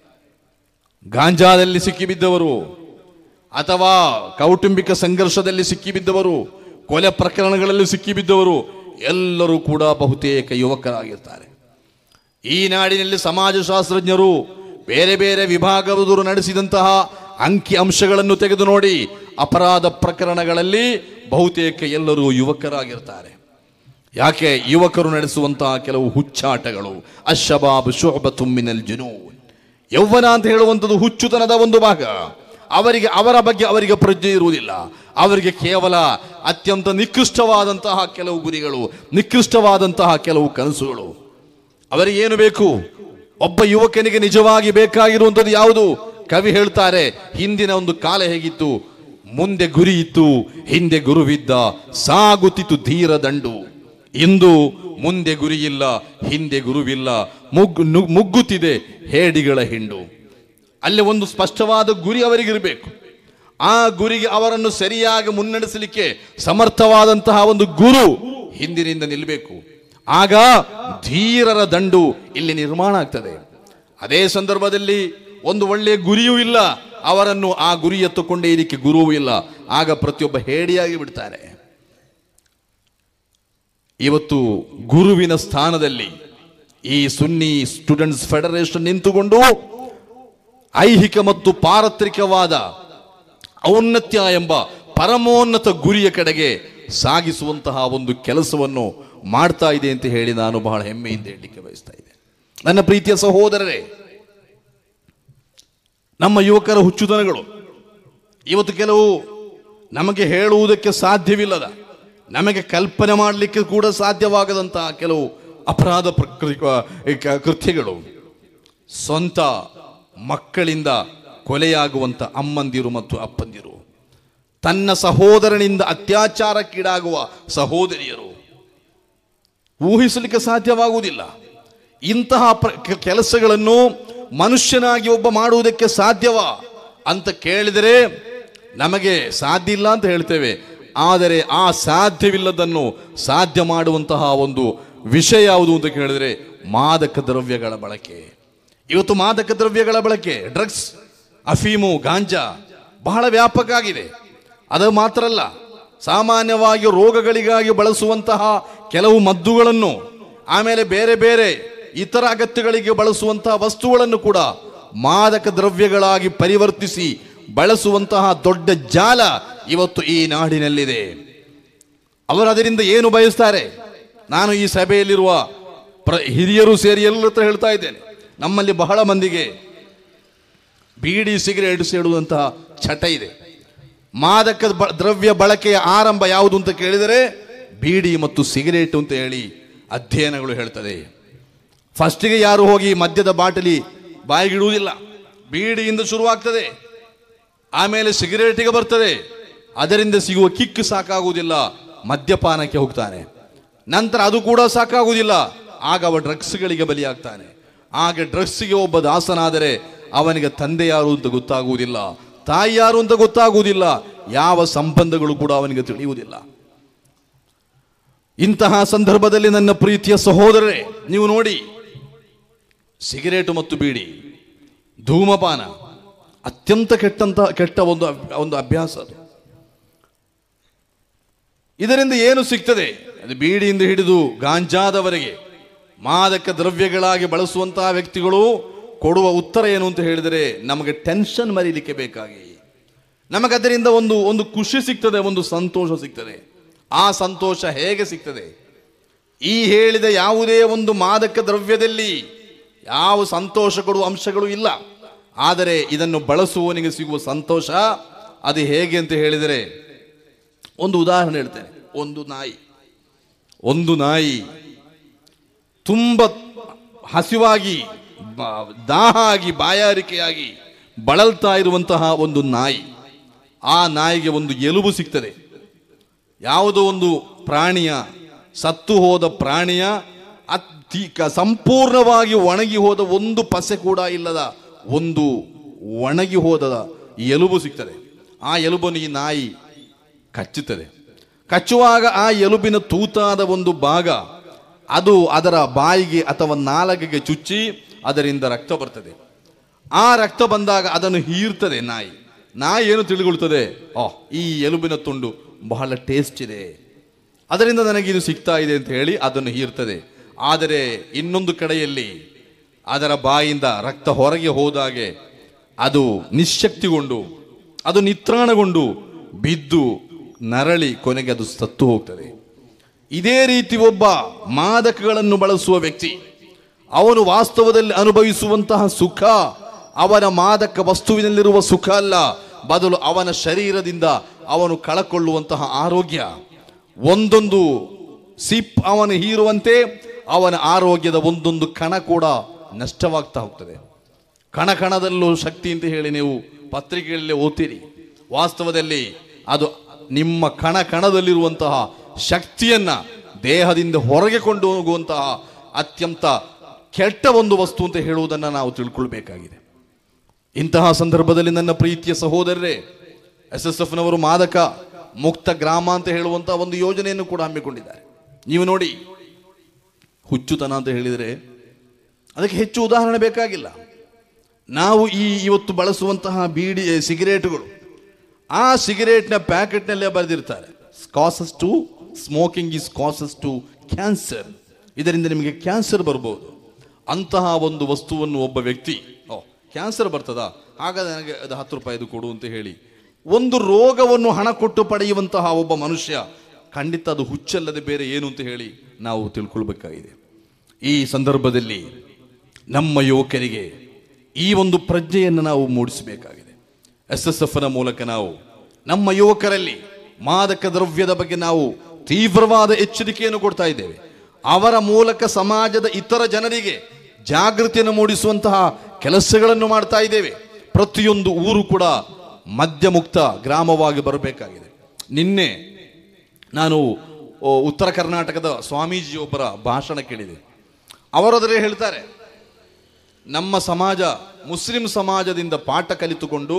ಗಾಂಜಾದಲ್ಲಿ ಸಿಕ್ಕಿಬಿದ್ದವರು ಅಥವಾ ಕೌಟುಂಬಿಕ ಸಂಘರ್ಷದಲ್ಲಿ ಸಿಕ್ಕಿಬಿದ್ದವರು ಕೊಲೆ ಪ್ರಕರಣಗಳಲ್ಲಿ ಸಿಕ್ಕಿಬಿದ್ದವರು ಎಲ್ಲರೂ ಕೂಡ ಬಹುತೇಕ ಯುವಕರಾಗಿರ್ತಾರೆ ಈ ನಾಡಿನಲ್ಲಿ ಸಮಾಜಶಾಸ್ತ್ರಜ್ಞರು ಬೇರೆ ಬೇರೆ ವಿಭಾಗದವರು ನಡೆಸಿದಂತಹ ಅಂಕಿ ಅಂಶಗಳನ್ನು ತೆಗೆದು ನೋಡಿ ಅಪರಾಧ ಪ್ರಕರಣಗಳಲ್ಲಿ ಬಹುತೇಕ ಎಲ್ಲರೂ ಯುವಕರಾಗಿರ್ತಾರೆ ಯಾಕೆ ಯುವಕರು ನಡೆಸುವಂತಹ ಕೆಲವು ಹುಚ್ಚಾಟಗಳು ಅಶಬಾಬ್ ಶೋಭ ತುಮ್ಮಿನಲ್ ಜುನೂನ್ ಯೌವನ ಅಂತ ಹೇಳುವಂಥದ್ದು ಹುಚ್ಚುತನದ ಒಂದು ಭಾಗ ಅವರಿಗೆ ಅವರ ಬಗ್ಗೆ ಅವರಿಗೆ ಪ್ರಜ್ಞೆ ಇರುವುದಿಲ್ಲ ಅವರಿಗೆ ಕೇವಲ ಅತ್ಯಂತ ನಿಕೃಷ್ಟವಾದಂತಹ ಕೆಲವು ಗುರಿಗಳು ನಿಕೃಷ್ಟವಾದಂತಹ ಕೆಲವು ಕನಸುಗಳು ಅವರಿಗೆ ಏನು ಬೇಕು ಒಬ್ಬ ಯುವಕನಿಗೆ ನಿಜವಾಗಿ ಬೇಕಾಗಿರುವಂಥದ್ದು ಯಾವುದು ಕವಿ ಹೇಳ್ತಾರೆ ಹಿಂದಿನ ಒಂದು ಕಾಲ ಹೇಗಿತ್ತು ಮುಂದೆ ಗುರಿ ಇತ್ತು ಹಿಂದೆ ಗುರುವಿದ್ದ ಸಾಗುತ್ತಿತ್ತು ಧೀರ ದಂಡು ಇಂದು ಮುಂದೆ ಗುರಿ ಇಲ್ಲ ಹಿಂದೆ ಗುರುವಿಲ್ಲ ಮುಗ್ಗು ನು- ಮುಗ್ಗುತ್ತಿದೆ ಹೇಡಿಗಳ ಹಿಂಡು ಅಲ್ಲಿ ಒಂದು ಸ್ಪಷ್ಟವಾದ ಗುರಿ ಅವರಿಗಿರಬೇಕು ಆ ಗುರಿಗೆ ಅವರನ್ನು ಸರಿಯಾಗಿ ಮುನ್ನಡೆಸಲಿಕ್ಕೆ ಸಮರ್ಥವಾದಂತಹ ಒಂದು ಗುರು ಹಿಂದಿನಿಂದ ನಿಲ್ಲಬೇಕು ಆಗ ಧೀರರ ದಂಡು ಇಲ್ಲಿ ನಿರ್ಮಾಣ ಆಗ್ತದೆ ಅದೇ ಸಂದರ್ಭದಲ್ಲಿ ಒಂದು ಒಳ್ಳೆಯ ಗುರಿಯೂ ಇಲ್ಲ ಅವರನ್ನು ಆ ಗುರಿಯತ್ತ ಕೊಂಡೊಯ್ಯಲಿಕ್ಕೆ ಗುರುವೂ ಇಲ್ಲ ಆಗ ಪ್ರತಿಯೊಬ್ಬ ಹೇಡಿಯಾಗಿ ಬಿಡ್ತಾರೆ ಇವತ್ತು ಗುರುವಿನ ಸ್ಥಾನದಲ್ಲಿ ಈ ಸುನ್ನಿ ಸ್ಟೂಡೆಂಟ್ಸ್ ಫೆಡರೇಷನ್ ನಿಂತುಕೊಂಡು ಐಹಿಕ ಮತ್ತು ಪಾರತ್ರಿಕವಾದ ಔನ್ನತ್ಯ ಎಂಬ ಪರಮೋನ್ನತ ಗುರಿಯ ಕಡೆಗೆ ಸಾಗಿಸುವಂತಹ ಒಂದು ಕೆಲಸವನ್ನು ಮಾಡ್ತಾ ಇದೆ ಅಂತ ಹೇಳಿ ನಾನು ಬಹಳ ಹೆಮ್ಮೆಯಿಂದ ಹೇಳಲಿಕ್ಕೆ ಬಯಸ್ತಾ ಇದ್ದೇನೆ ನನ್ನ ಪ್ರೀತಿಯ ಸಹೋದರರೇ ನಮ್ಮ ಯುವಕರ ಹುಚ್ಚುತನಗಳು ಇವತ್ತು ಕೆಲವು ನಮಗೆ ಹೇಳುವುದಕ್ಕೆ ಸಾಧ್ಯವಿಲ್ಲದ ನಮಗೆ ಕಲ್ಪನೆ ಮಾಡಲಿಕ್ಕೆ ಕೂಡ ಸಾಧ್ಯವಾಗದಂತಹ ಕೆಲವು ಅಪರಾಧ ಪ್ರಕೃ ಕ- ಕೃತ್ಯಗಳು ಸ್ವಂತ ಮಕ್ಕಳಿಂದ ಕೊಲೆಯಾಗುವಂತ ಅಮ್ಮಂದಿರು ಮತ್ತು ಅಪ್ಪಂದಿರು ತನ್ನ ಸಹೋದರನಿಂದ ಅತ್ಯಾಚಾರಕ್ಕೀಡಾಗುವ ಸಹೋದರಿಯರು ಊಹಿಸಲಿಕ್ಕೆ ಸಾಧ್ಯವಾಗುವುದಿಲ್ಲ ಇಂತಹ ಪ್ರ- ಕೆ- ಕೆಲಸಗಳನ್ನು ಮನುಷ್ಯನಾಗಿ ಒಬ್ಬ ಮಾಡುವುದಕ್ಕೆ ಸಾಧ್ಯವಾ ಅಂತ ಕೇಳಿದರೆ ನಮಗೆ ಸಾಧ್ಯ ಇಲ್ಲ ಅಂತ ಹೇಳ್ತೇವೆ ಆದರೆ ಆ ಸಾಧ್ಯವಿಲ್ಲದನ್ನು ಸಾಧ್ಯ ಮಾಡುವಂತಹ ಒಂದು ವಿಷಯ ಯಾವುದು ಅಂತ ಕೇಳಿದರೆ ಮಾದಕ ದ್ರವ್ಯಗಳ ಬಳಕೆ ಇವತ್ತು ಮಾದಕ ದ್ರವ್ಯಗಳ ಬಳಕೆ ಡ್ರಗ್ಸ್ ಅಫೀಮು ಗಾಂಜಾ ಬಹಳ ವ್ಯಾಪಕ ಆಗಿದೆ ಅದು ಮಾತ್ರ ಅಲ್ಲ ಸಾಮಾನ್ಯವಾಗಿ ರೋಗಗಳಿಗಾಗಿ ಬಳಸುವಂತಹ ಕೆಲವು ಮದ್ದುಗಳನ್ನು ಆಮೇಲೆ ಬೇರೆ ಬೇರೆ ಇತರ ಅಗತ್ಯಗಳಿಗೆ ಬಳಸುವಂತಹ ವಸ್ತುಗಳನ್ನು ಕೂಡ ಮಾದಕ ದ್ರವ್ಯಗಳಾಗಿ ಪರಿವರ್ತಿಸಿ ಬಳಸುವಂತಹ ದೊಡ್ಡ ಜಾಲ ಇವತ್ತು ಈ ನಾಡಿನಲ್ಲಿದೆ ಅವರು ಅದರಿಂದ ಏನು ಬಯಸ್ತಾರೆ ನಾನು ಈ ಸಭೆಯಲ್ಲಿರುವ ಪ್ರ ಹಿರಿಯರು ಸೇರಿ ಎಲ್ಲರ ಹತ್ರ ಹೇಳ್ತಾ ಇದ್ದೇನೆ ನಮ್ಮಲ್ಲಿ ಬಹಳ ಮಂದಿಗೆ ಬೀಡಿ ಸಿಗರೇಟ್ ಸೇಡುವಂತಹ ಚಟ ಇದೆ ಮಾದಕ ಬ- ದ್ರವ್ಯ ಬಳಕೆಯ ಆರಂಭ ಯಾವುದು ಅಂತ ಕೇಳಿದರೆ ಬೀಡಿ ಮತ್ತು ಸಿಗರೇಟ್ ಅಂತ ಹೇಳಿ ಅಧ್ಯಯನಗಳು ಹೇಳ್ತದೆ ಫಸ್ಟಿಗೆ ಯಾರು ಹೋಗಿ ಮದ್ಯದ ಬಾಟಲಿ ಬಾಯಿಗಿಡುವುದಿಲ್ಲ ಬೀಡಿಯಿಂದ ಶುರುವಾಗ್ತದೆ ಆಮೇಲೆ ಸಿಗರೇಟಿಗೆ ಬರ್ತದೆ ಅದರಿಂದ ಸಿಗುವ ಕಿಕ್ ಸಾಕಾಗುವುದಿಲ್ಲ ಮದ್ಯಪಾನಕ್ಕೆ ಹೋಗ್ತಾನೆ ನಂತರ ಅದು ಕೂಡ ಸಾಕಾಗುವುದಿಲ್ಲ ಆಗ ಅವ ಡ್ರಗ್ಸ್ಗಳಿಗೆ ಬಲಿಯಾಗ್ತಾನೆ ಆಗ ಡ್ರಗ್ಸ್ಗೆ ಒಬ್ಬ ದಾಸನಾದರೆ ಅವನಿಗೆ ತಂದೆ ಯಾರು ಅಂತ ಗೊತ್ತಾಗುವುದಿಲ್ಲ ತಾಯಿ ಯಾರು ಅಂತ ಗೊತ್ತಾಗುವುದಿಲ್ಲ ಯಾವ ಸಂಬಂಧಗಳು ಕೂಡ ಅವನಿಗೆ ತಿಳಿಯುವುದಿಲ್ಲ ಇಂತಹ ಸಂದರ್ಭದಲ್ಲಿ ನನ್ನ ಪ್ರೀತಿಯ ಸಹೋದರರೇ ನೀವು ನೋಡಿ ಸಿಗರೇಟು ಮತ್ತು ಬೀಡಿ ಧೂಮಪಾನ ಅತ್ಯಂತ ಕೆಟ್ಟಂತ ಕೆಟ್ಟ ಒಂದು ಅಭ್- ಒಂದು ಅಭ್ಯಾಸ ಅದು ಇದರಿಂದ ಏನು ಸಿಗ್ತದೆ ಅದು ಬೀಡಿಯಿಂದ ಹಿಡಿದು ಗಾಂಜಾದವರೆಗೆ ಮಾದಕ ದ್ರವ್ಯಗಳಾಗಿ ಬಳಸುವಂತಹ ವ್ಯಕ್ತಿಗಳು ಕೊಡುವ ಉತ್ತರ ಏನು ಅಂತ ಹೇಳಿದರೆ ನಮಗೆ ಟೆನ್ಷನ್ ಮರೀಲಿಕ್ಕೆ ಬೇಕಾಗಿ ನಮಗೆ ಅದರಿಂದ ಒಂದು ಒಂದು ಖುಷಿ ಸಿಗ್ತದೆ ಒಂದು ಸಂತೋಷ ಸಿಗ್ತದೆ ಆ ಸಂತೋಷ ಹೇಗೆ ಸಿಗ್ತದೆ ಈ ಹೇಳಿದ ಯಾವುದೇ ಒಂದು ಮಾದಕ ದ್ರವ್ಯದಲ್ಲಿ ಯಾವ ಸಂತೋಷ ಕೊಡುವ ಅಂಶಗಳು ಇಲ್ಲ ಆದರೆ ಇದನ್ನು ಬಳಸುವವನಿಗೆ ಸಿಗುವ ಸಂತೋಷ ಅದು ಹೇಗೆ ಅಂತ ಹೇಳಿದರೆ ಒಂದು ಉದಾಹರಣೆ ಹೇಳ್ತೇನೆ ಒಂದು ನಾಯಿ ಒಂದು ನಾಯಿ ತುಂಬ ಹಸಿವಾಗಿ ಬ- ದಾಹ ಆಗಿ ಬಾಯಾರಿಕೆಯಾಗಿ ಬಳಲ್ತಾ ಇರುವಂತಹ ಒಂದು ನಾಯಿ ಆ ನಾಯಿಗೆ ಒಂದು ಎಲುಬು ಸಿಗ್ತದೆ ಯಾವುದೋ ಒಂದು ಪ್ರಾಣಿಯ ಸತ್ತು ಹೋದ ಪ್ರಾಣಿಯ ಅತಿ ಕ- ಸಂಪೂರ್ಣವಾಗಿ ಒಣಗಿ ಹೋದ ಒಂದು ಪಸೆ ಕೂಡ ಇಲ್ಲದ ಒಂದು ಒಣಗಿ ಹೋದ ಎಲುಬು ಸಿಗ್ತದೆ ಆ ಎಲುಬನ್ನು ಈ ನಾಯಿ ಕಚ್ಚುತ್ತದೆ ಕಚ್ಚುವಾಗ ಆ ಎಲುಬಿನ ತೂತಾದ ಒಂದು ಭಾಗ ಅದು ಅದರ ಬಾಯಿಗೆ ಅಥವಾ ನಾಲಗೆಗೆ ಚುಚ್ಚಿ ಅದರಿಂದ ರಕ್ತ ಬರ್ತದೆ ಆ ರಕ್ತ ಬಂದಾಗ ಅದನ್ನು ಹೀರ್ತದೆ ನಾಯಿ ನಾಯಿ ಏನು ತಿಳಿಗೊಳ್ತದೆ ಆ ಈ ಎಲುಬಿನ ತುಂಡು ಬಹಳ ಟೇಸ್ಟ್ ಇದೆ ಅದರಿಂದ ನನಗೆ ಇದು ಸಿಗ್ತಾ ಇದೆ ಅಂತ ಹೇಳಿ ಅದನ್ನು ಹೀರ್ತದೆ ಆದರೆ ಇನ್ನೊಂದು ಕಡೆಯಲ್ಲಿ ಅದರ ಬಾಯಿಂದ ರಕ್ತ ಹೊರಗೆ ಹೋದಾಗೆ ಅದು ನಿಶ್ಶಕ್ತಿಗೊಂಡು ಅದು ನಿತ್ರಾಣಗೊಂಡು ಬಿದ್ದು ನರಳಿ ಕೊನೆಗೆ ಅದು ಸತ್ತು ಹೋಗ್ತದೆ ಇದೇ ರೀತಿ ಒಬ್ಬ ಮಾದಕಗಳನ್ನು ಬಳಸುವ ವ್ಯಕ್ತಿ ಅವನು ವಾಸ್ತವದಲ್ಲಿ ಅನುಭವಿಸುವಂತಹ ಸುಖ ಅವನ ಮಾದಕ ವಸ್ತುವಿನಲ್ಲಿರುವ ಸುಖ ಅಲ್ಲ ಬದಲು ಅವನ ಶರೀರದಿಂದ ಅವನು ಕಳಕೊಳ್ಳುವಂತಹ ಆರೋಗ್ಯ ಒಂದೊಂದು ಸಿಪ್ ಅವನು ಹೀರುವಂತೆ ಅವನ ಆರೋಗ್ಯದ ಒಂದೊಂದು ಕಣ ಕೂಡ ನಷ್ಟವಾಗ್ತಾ ಹೋಗ್ತದೆ ಕಣ ಕಣದಲ್ಲೂ ಶಕ್ತಿ ಅಂತ ಹೇಳಿ ನೀವು ಪತ್ರಿಕೆಗಳಲ್ಲಿ ಓದ್ತೀರಿ ವಾಸ್ತವದಲ್ಲಿ ಅದು ನಿಮ್ಮ ಕಣ ಕಣದಲ್ಲಿರುವಂತಹ ಶಕ್ತಿಯನ್ನ ದೇಹದಿಂದ ಹೊರಗೆ ಕೊಂಡು ಹೋಗುವಂತಹ ಅತ್ಯಂತ ಕೆಟ್ಟ ಒಂದು ವಸ್ತು ಅಂತ ಹೇಳುವುದನ್ನು ನಾವು ತಿಳ್ಕೊಳ್ಬೇಕಾಗಿದೆ ಇಂತಹ ಸಂದರ್ಭದಲ್ಲಿ ನನ್ನ ಪ್ರೀತಿಯ ಸಹೋದರರೇ ಎಸ್ ಎಸ್ ಎಫ್ನವರು ಮಾದಕ ಮುಕ್ತ ಗ್ರಾಮ ಅಂತ ಹೇಳುವಂತಹ ಒಂದು ಯೋಜನೆಯನ್ನು ಕೂಡ ಹಮ್ಮಿಕೊಂಡಿದ್ದಾರೆ ನೀವು ನೋಡಿ ಹುಚ್ಚುತನ ಅಂತ ಹೇಳಿದರೆ ಅದಕ್ಕೆ ಹೆಚ್ಚು ಉದಾಹರಣೆ ಬೇಕಾಗಿಲ್ಲ ನಾವು ಈ ಇವತ್ತು ಬಳಸುವಂತಹ ಬೀಡಿ ಸಿಗರೇಟುಗಳು ಆ ಸಿಗರೇಟ್ನ ಪ್ಯಾಕೆಟ್ನಲ್ಲೇ ಬರೆದಿರ್ತಾರೆ causes to smoking is causes to cancer ಇದರಿಂದ ನಿಮಗೆ ಕ್ಯಾನ್ಸರ್ ಬರ್ಬೋದು ಅಂತಹ ಒಂದು ವಸ್ತುವನ್ನು ಒಬ್ಬ ವ್ಯಕ್ತಿ ಓ ಕ್ಯಾನ್ಸರ್ ಬರ್ತದಾ ಹಾಗಾದ್ರೆ ನನಗೆ ಅದು ಹತ್ತು ರೂಪಾಯಿ ಇದು ಕೊಡು ಅಂತ ಹೇಳಿ ಒಂದು ರೋಗವನ್ನು ಹಣ ಕೊಟ್ಟು ಪಡೆಯುವಂತಹ ಒಬ್ಬ ಮನುಷ್ಯ ಖಂಡಿತ ಅದು ಹುಚ್ಚಲ್ಲದೆ ಬೇರೆ ಏನು ಅಂತ ಹೇಳಿ ನಾವು ತಿಳ್ಕೊಳ್ಬೇಕಾಗಿದೆ ಈ ಸಂದರ್ಭದಲ್ಲಿ ನಮ್ಮ ಯುವಕರಿಗೆ ಈ ಒಂದು ಪ್ರಜ್ಞೆಯನ್ನು ನಾವು ಮೂಡಿಸಬೇಕಾಗಿದೆ ಎಸ್ ಎಸ್ ಎಫ್ನ ಮೂಲಕ ನಾವು ನಮ್ಮ ಯುವಕರಲ್ಲಿ ಮಾದಕ ದ್ರವ್ಯದ ಬಗ್ಗೆ ನಾವು ತೀವ್ರವಾದ ಎಚ್ಚರಿಕೆಯನ್ನು ಕೊಡ್ತಾ ಇದ್ದೇವೆ ಅವರ ಮೂಲಕ ಸಮಾಜದ ಇತರ ಜನರಿಗೆ ಜಾಗೃತಿಯನ್ನು ಮೂಡಿಸುವಂತಹ ಕೆಲಸಗಳನ್ನು ಮಾಡ್ತಾ ಇದ್ದೇವೆ ಪ್ರತಿಯೊಂದು ಊರು ಕೂಡ ಮದ್ಯಮುಕ್ತ ಗ್ರಾಮವಾಗಿ ಬರಬೇಕಾಗಿದೆ ನಿನ್ನೆ ನಾನು ಓ, ಉತ್ತರ ಕರ್ನಾಟಕದ ಸ್ವಾಮೀಜಿಯೊಬ್ಬರ ಭಾಷಣ ಕೇಳಿದೆ ಅವರದರೆ ಹೇಳ್ತಾರೆ ನಮ್ಮ ಸಮಾಜ ಮುಸ್ಲಿಂ ಸಮಾಜದಿಂದ ಪಾಠ ಕಲಿತುಕೊಂಡು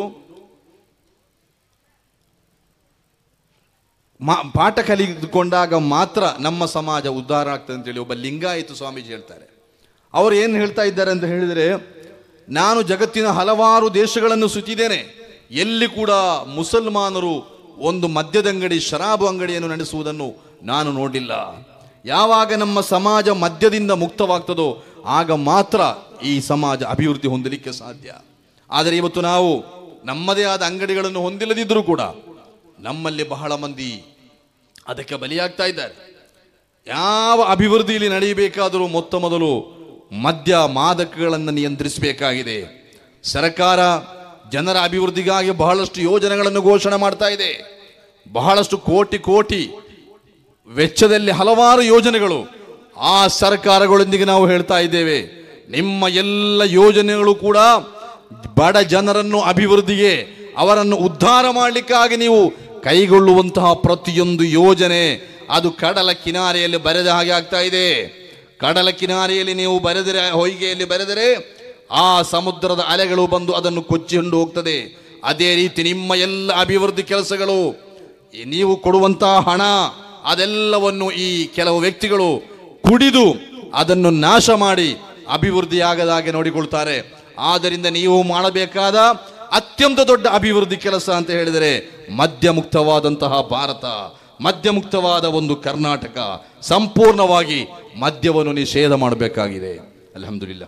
ಮಾ ಪಾಠ ಕಲಿತುಕೊಂಡಾಗ ಮಾತ್ರ ನಮ್ಮ ಸಮಾಜ ಉದ್ಧಾರ ಆಗ್ತದೆ ಅಂತೇಳಿ ಒಬ್ಬ ಲಿಂಗಾಯತ ಸ್ವಾಮೀಜಿ ಹೇಳ್ತಾರೆ ಅವರು ಏನು ಹೇಳ್ತಾ ಇದ್ದಾರೆ ಅಂತ ಹೇಳಿದರೆ ನಾನು ಜಗತ್ತಿನ ಹಲವಾರು ದೇಶಗಳನ್ನು ಸುತ್ತಿದ್ದೇನೆ ಎಲ್ಲಿ ಕೂಡ ಮುಸಲ್ಮಾನರು ಒಂದು ಮದ್ಯದಂಗಡಿ ಶರಾಬು ಅಂಗಡಿಯನ್ನು ನಡೆಸುವುದನ್ನು ನಾನು ನೋಡಿಲ್ಲ ಯಾವಾಗ ನಮ್ಮ ಸಮಾಜ ಮದ್ಯದಿಂದ ಮುಕ್ತವಾಗ್ತದೋ ಆಗ ಮಾತ್ರ ಈ ಸಮಾಜ ಅಭಿವೃದ್ಧಿ ಹೊಂದಲಿಕ್ಕೆ ಸಾಧ್ಯ ಆದರೆ ಇವತ್ತು ನಾವು ನಮ್ಮದೇ ಆದ ಅಂಗಡಿಗಳನ್ನು ಹೊಂದಿಲ್ಲದಿದ್ದರೂ ಕೂಡ ನಮ್ಮಲ್ಲಿ ಬಹಳ ಮಂದಿ ಅದಕ್ಕೆ ಬಲಿಯಾಗ್ತಾ ಇದ್ದಾರೆ ಯಾವ ಅಭಿವೃದ್ಧಿಯಲ್ಲಿ ನಡೆಯಬೇಕಾದರೂ ಮೊತ್ತ ಮೊದಲು ಮದ್ಯ ಮಾದಕಗಳನ್ನು ನಿಯಂತ್ರಿಸಬೇಕಾಗಿದೆ ಸರ್ಕಾರ ಜನರ ಅಭಿವೃದ್ಧಿಗಾಗಿ ಬಹಳಷ್ಟು ಯೋಜನೆಗಳನ್ನು ಘೋಷಣೆ ಮಾಡ್ತಾ ಇದೆ ಬಹಳಷ್ಟು ಕೋಟಿ ಕೋಟಿ ವೆಚ್ಚದಲ್ಲಿ ಹಲವಾರು ಯೋಜನೆಗಳು ಆ ಸರ್ಕಾರಗಳೊಂದಿಗೆ ನಾವು ಹೇಳ್ತಾ ಇದ್ದೇವೆ ನಿಮ್ಮ ಎಲ್ಲ ಯೋಜನೆಗಳು ಕೂಡ ಬಡ ಜನರನ್ನು ಅಭಿವೃದ್ಧಿಗೆ ಅವರನ್ನು ಉದ್ಧಾರ ಮಾಡಲಿಕ್ಕಾಗಿ ನೀವು ಕೈಗೊಳ್ಳುವಂತಹ ಪ್ರತಿಯೊಂದು ಯೋಜನೆ ಅದು ಕಡಲ ಕಿನಾರೆಯಲ್ಲಿ ಬರೆದ ಹಾಗೆ ಆಗ್ತಾ ಇದೆ ಕಡಲ ಕಿನಾರೆಯಲ್ಲಿ ನೀವು ಬರೆದರೆ ಹೊಯ್ಗೆಯಲ್ಲಿ ಬರೆದರೆ ಆ ಸಮುದ್ರದ ಅಲೆಗಳು ಬಂದು ಅದನ್ನು ಕೊಚ್ಚಿಕೊಂಡು ಹೋಗ್ತದೆ ಅದೇ ರೀತಿ ನಿಮ್ಮ ಎಲ್ಲ ಅಭಿವೃದ್ಧಿ ಕೆಲಸಗಳು ಈ ನೀವು ಕೊಡುವಂತಹ ಹಣ ಅದೆಲ್ಲವನ್ನು ಈ ಕೆಲವು ವ್ಯಕ್ತಿಗಳು ಕುಡಿದು ಅದನ್ನು ನಾಶ ಮಾಡಿ ಅಭಿವೃದ್ಧಿಯಾಗದ ಹಾಗೆ ನೋಡಿಕೊಳ್ತಾರೆ ಆದ್ದರಿಂದ ನೀವು ಮಾಡಬೇಕಾದ ಅತ್ಯಂತ ದೊಡ್ಡ ಅಭಿವೃದ್ಧಿ ಕೆಲಸ ಅಂತ ಹೇಳಿದರೆ ಮದ್ಯ ಮುಕ್ತವಾದಂತಹ ಭಾರತ ಮದ್ಯ ಮುಕ್ತವಾದ ಒಂದು ಕರ್ನಾಟಕ ಸಂಪೂರ್ಣವಾಗಿ ಮದ್ಯವನ್ನು ನಿಷೇಧ ಮಾಡಬೇಕಾಗಿದೆ ಅಲ್ಹಮ್ದುಲಿಲ್ಲ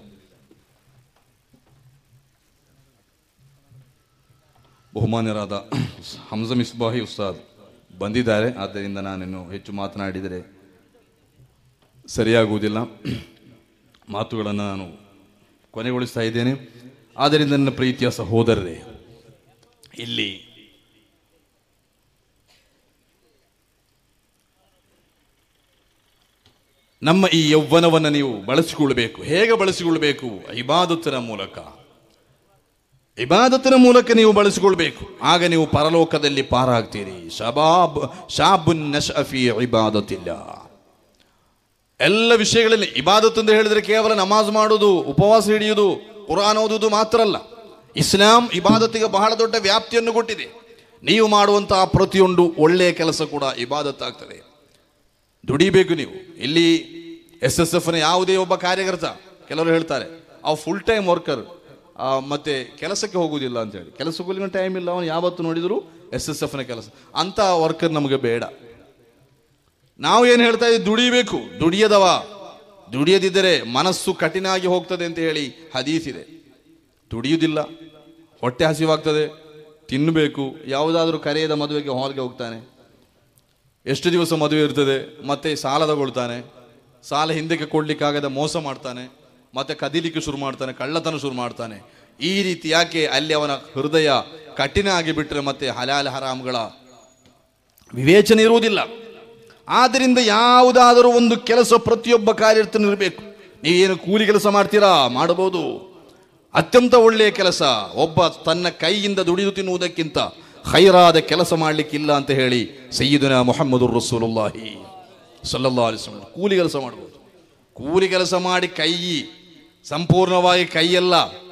ಬಹುಮಾನ್ಯರಾದ ಹಮ್ಜ ಮಿಸ್ಬಾಹಿ ಉಸ್ತಾದ್ ಬಂದಿದ್ದಾರೆ ಆದ್ದರಿಂದ ನಾನಿನ್ನು ಹೆಚ್ಚು ಮಾತನಾಡಿದರೆ ಸರಿಯಾಗುವುದಿಲ್ಲ ಮಾತುಗಳನ್ನು ನಾನು ಕೊನೆಗೊಳಿಸ್ತಾ ಇದ್ದೇನೆ ಆದ್ದರಿಂದ ನನ್ನ ಪ್ರೀತಿಯ ಸಹೋದರರೇ ಇಲ್ಲಿ ನಮ್ಮ ಈ ಯೌವನವನ್ನು ನೀವು ಬಳಸಿಕೊಳ್ಬೇಕು ಹೇಗೆ ಬಳಸಿಕೊಳ್ಬೇಕು ಇಬಾದತ್ತಿನ ಮೂಲಕ ಇಬಾದತ್ತಿನ ಮೂಲಕ ನೀವು ಬಳಸಿಕೊಳ್ಬೇಕು ಆಗ ನೀವು ಪರಲೋಕದಲ್ಲಿ ಪಾರಾಗ್ತೀರಿ ಶಬಾಬ್ ಶಾಬುನ್ ನಶಫಿ ಇಬಾದತಿಲ್ಲ ಎಲ್ಲ ವಿಷಯಗಳಲ್ಲಿ ಇಬಾದತ್ ಅಂತ ಹೇಳಿದ್ರೆ ಕೇವಲ ನಮಾಜ್ ಮಾಡುವುದು ಉಪವಾಸ ಹಿಡಿಯುವುದು ಕುರಾನ್ ಓದುವುದು ಮಾತ್ರ ಅಲ್ಲ ಇಸ್ಲಾಂ ಇಬಾದತ್ತಿಗೆ ಬಹಳ ದೊಡ್ಡ ವ್ಯಾಪ್ತಿಯನ್ನು ಕೊಟ್ಟಿದೆ ನೀವು ಮಾಡುವಂತಹ ಪ್ರತಿಯೊಂದು ಒಳ್ಳೆಯ ಕೆಲಸ ಕೂಡ ಇಬಾದತ್ ಆಗ್ತದೆ ದುಡಿಬೇಕು ನೀವು ಇಲ್ಲಿ ಎಸ್ ಎಸ್ ಎಫ್ನ ಯಾವುದೇ ಒಬ್ಬ ಕಾರ್ಯಕರ್ತ ಕೆಲವರು ಹೇಳ್ತಾರೆ ಅವ್ ಫುಲ್ ಟೈಮ್ ವರ್ಕರ್ ಮತ್ತೆ ಕೆಲಸಕ್ಕೆ ಹೋಗುವುದಿಲ್ಲ ಅಂತ ಹೇಳಿ ಕೆಲಸಕ್ಕೆ ಟೈಮ್ ಇಲ್ಲ ಅವನು ಯಾವತ್ತು ನೋಡಿದ್ರು ಎಸ್ ಎಸ್ ಎಫ್ನ ಕೆಲಸ ಅಂತ ವರ್ಕರ್ ನಮಗೆ ಬೇಡ ನಾವು ಏನು ಹೇಳ್ತಾ ಇದ್ದೀವಿ ದುಡಿಬೇಕು ದುಡಿಯದವ ದುಡಿಯದಿದ್ದರೆ ಮನಸ್ಸು ಕಠಿಣ ಆಗಿ ಹೋಗ್ತದೆ ಅಂತ ಹೇಳಿ ಹದೀಸ್ ಇದೆ ದುಡಿಯುವುದಿಲ್ಲ ಹೊಟ್ಟೆ ಹಸಿವಾಗ್ತದೆ ತಿನ್ನಬೇಕು ಯಾವುದಾದ್ರೂ ಕರೆಯದ ಮದುವೆಗೆ ಹಾಲ್ಗೆ ಹೋಗ್ತಾನೆ ಎಷ್ಟು ದಿವಸ ಮದುವೆ ಇರ್ತದೆ ಮತ್ತೆ ಸಾಲ ತಗೊಳ್ತಾನೆ ಸಾಲ ಹಿಂದಕ್ಕೆ ಕೊಡ್ಲಿಕ್ಕಾಗದ ಮೋಸ ಮಾಡ್ತಾನೆ ಮತ್ತೆ ಕದಿಲಿಕ್ಕೆ ಶುರು ಮಾಡ್ತಾನೆ ಕಳ್ಳತನ ಶುರು ಮಾಡ್ತಾನೆ ಈ ರೀತಿ ಯಾಕೆ ಅಲ್ಲಿ ಅವನ ಹೃದಯ ಕಠಿಣ ಆಗಿ ಬಿಟ್ಟರೆ ಮತ್ತೆ ಹಲಾಲ್ ಹರಾಮ್ಗಳ ವಿವೇಚನೆ ಇರುವುದಿಲ್ಲ ಆದ್ದರಿಂದ ಯಾವುದಾದರೂ ಒಂದು ಕೆಲಸ ಪ್ರತಿಯೊಬ್ಬ ಕಾರ್ಯರ್ತನ ಇರಬೇಕು ನೀವೇನು ಕೂಲಿ ಕೆಲಸ ಮಾಡ್ತೀರಾ ಮಾಡಬಹುದು ಅತ್ಯಂತ ಒಳ್ಳೆಯ ಕೆಲಸ ಒಬ್ಬ ತನ್ನ ಕೈಯಿಂದ ದುಡಿದು ತಿನ್ನುವುದಕ್ಕಿಂತ ಹೈರಾದ ಕೆಲಸ ಮಾಡಲಿಕ್ಕಿಲ್ಲ ಅಂತ ಹೇಳಿ ಸಯ್ಯಿದುನ ಮೊಹಮ್ಮದು ರಸೂಲುಲ್ಲಾಹಿ ಸಲ್ಲಲ್ಲಾ ಅಲಿಸ್ಲಾಂ ಕೂಲಿ ಕೆಲಸ ಮಾಡ್ಬೋದು ಕೂಲಿ ಕೆಲಸ ಮಾಡಿ ಕೈ ಸಂಪೂರ್ಣವಾಗಿ ಕೈಯೆಲ್ಲ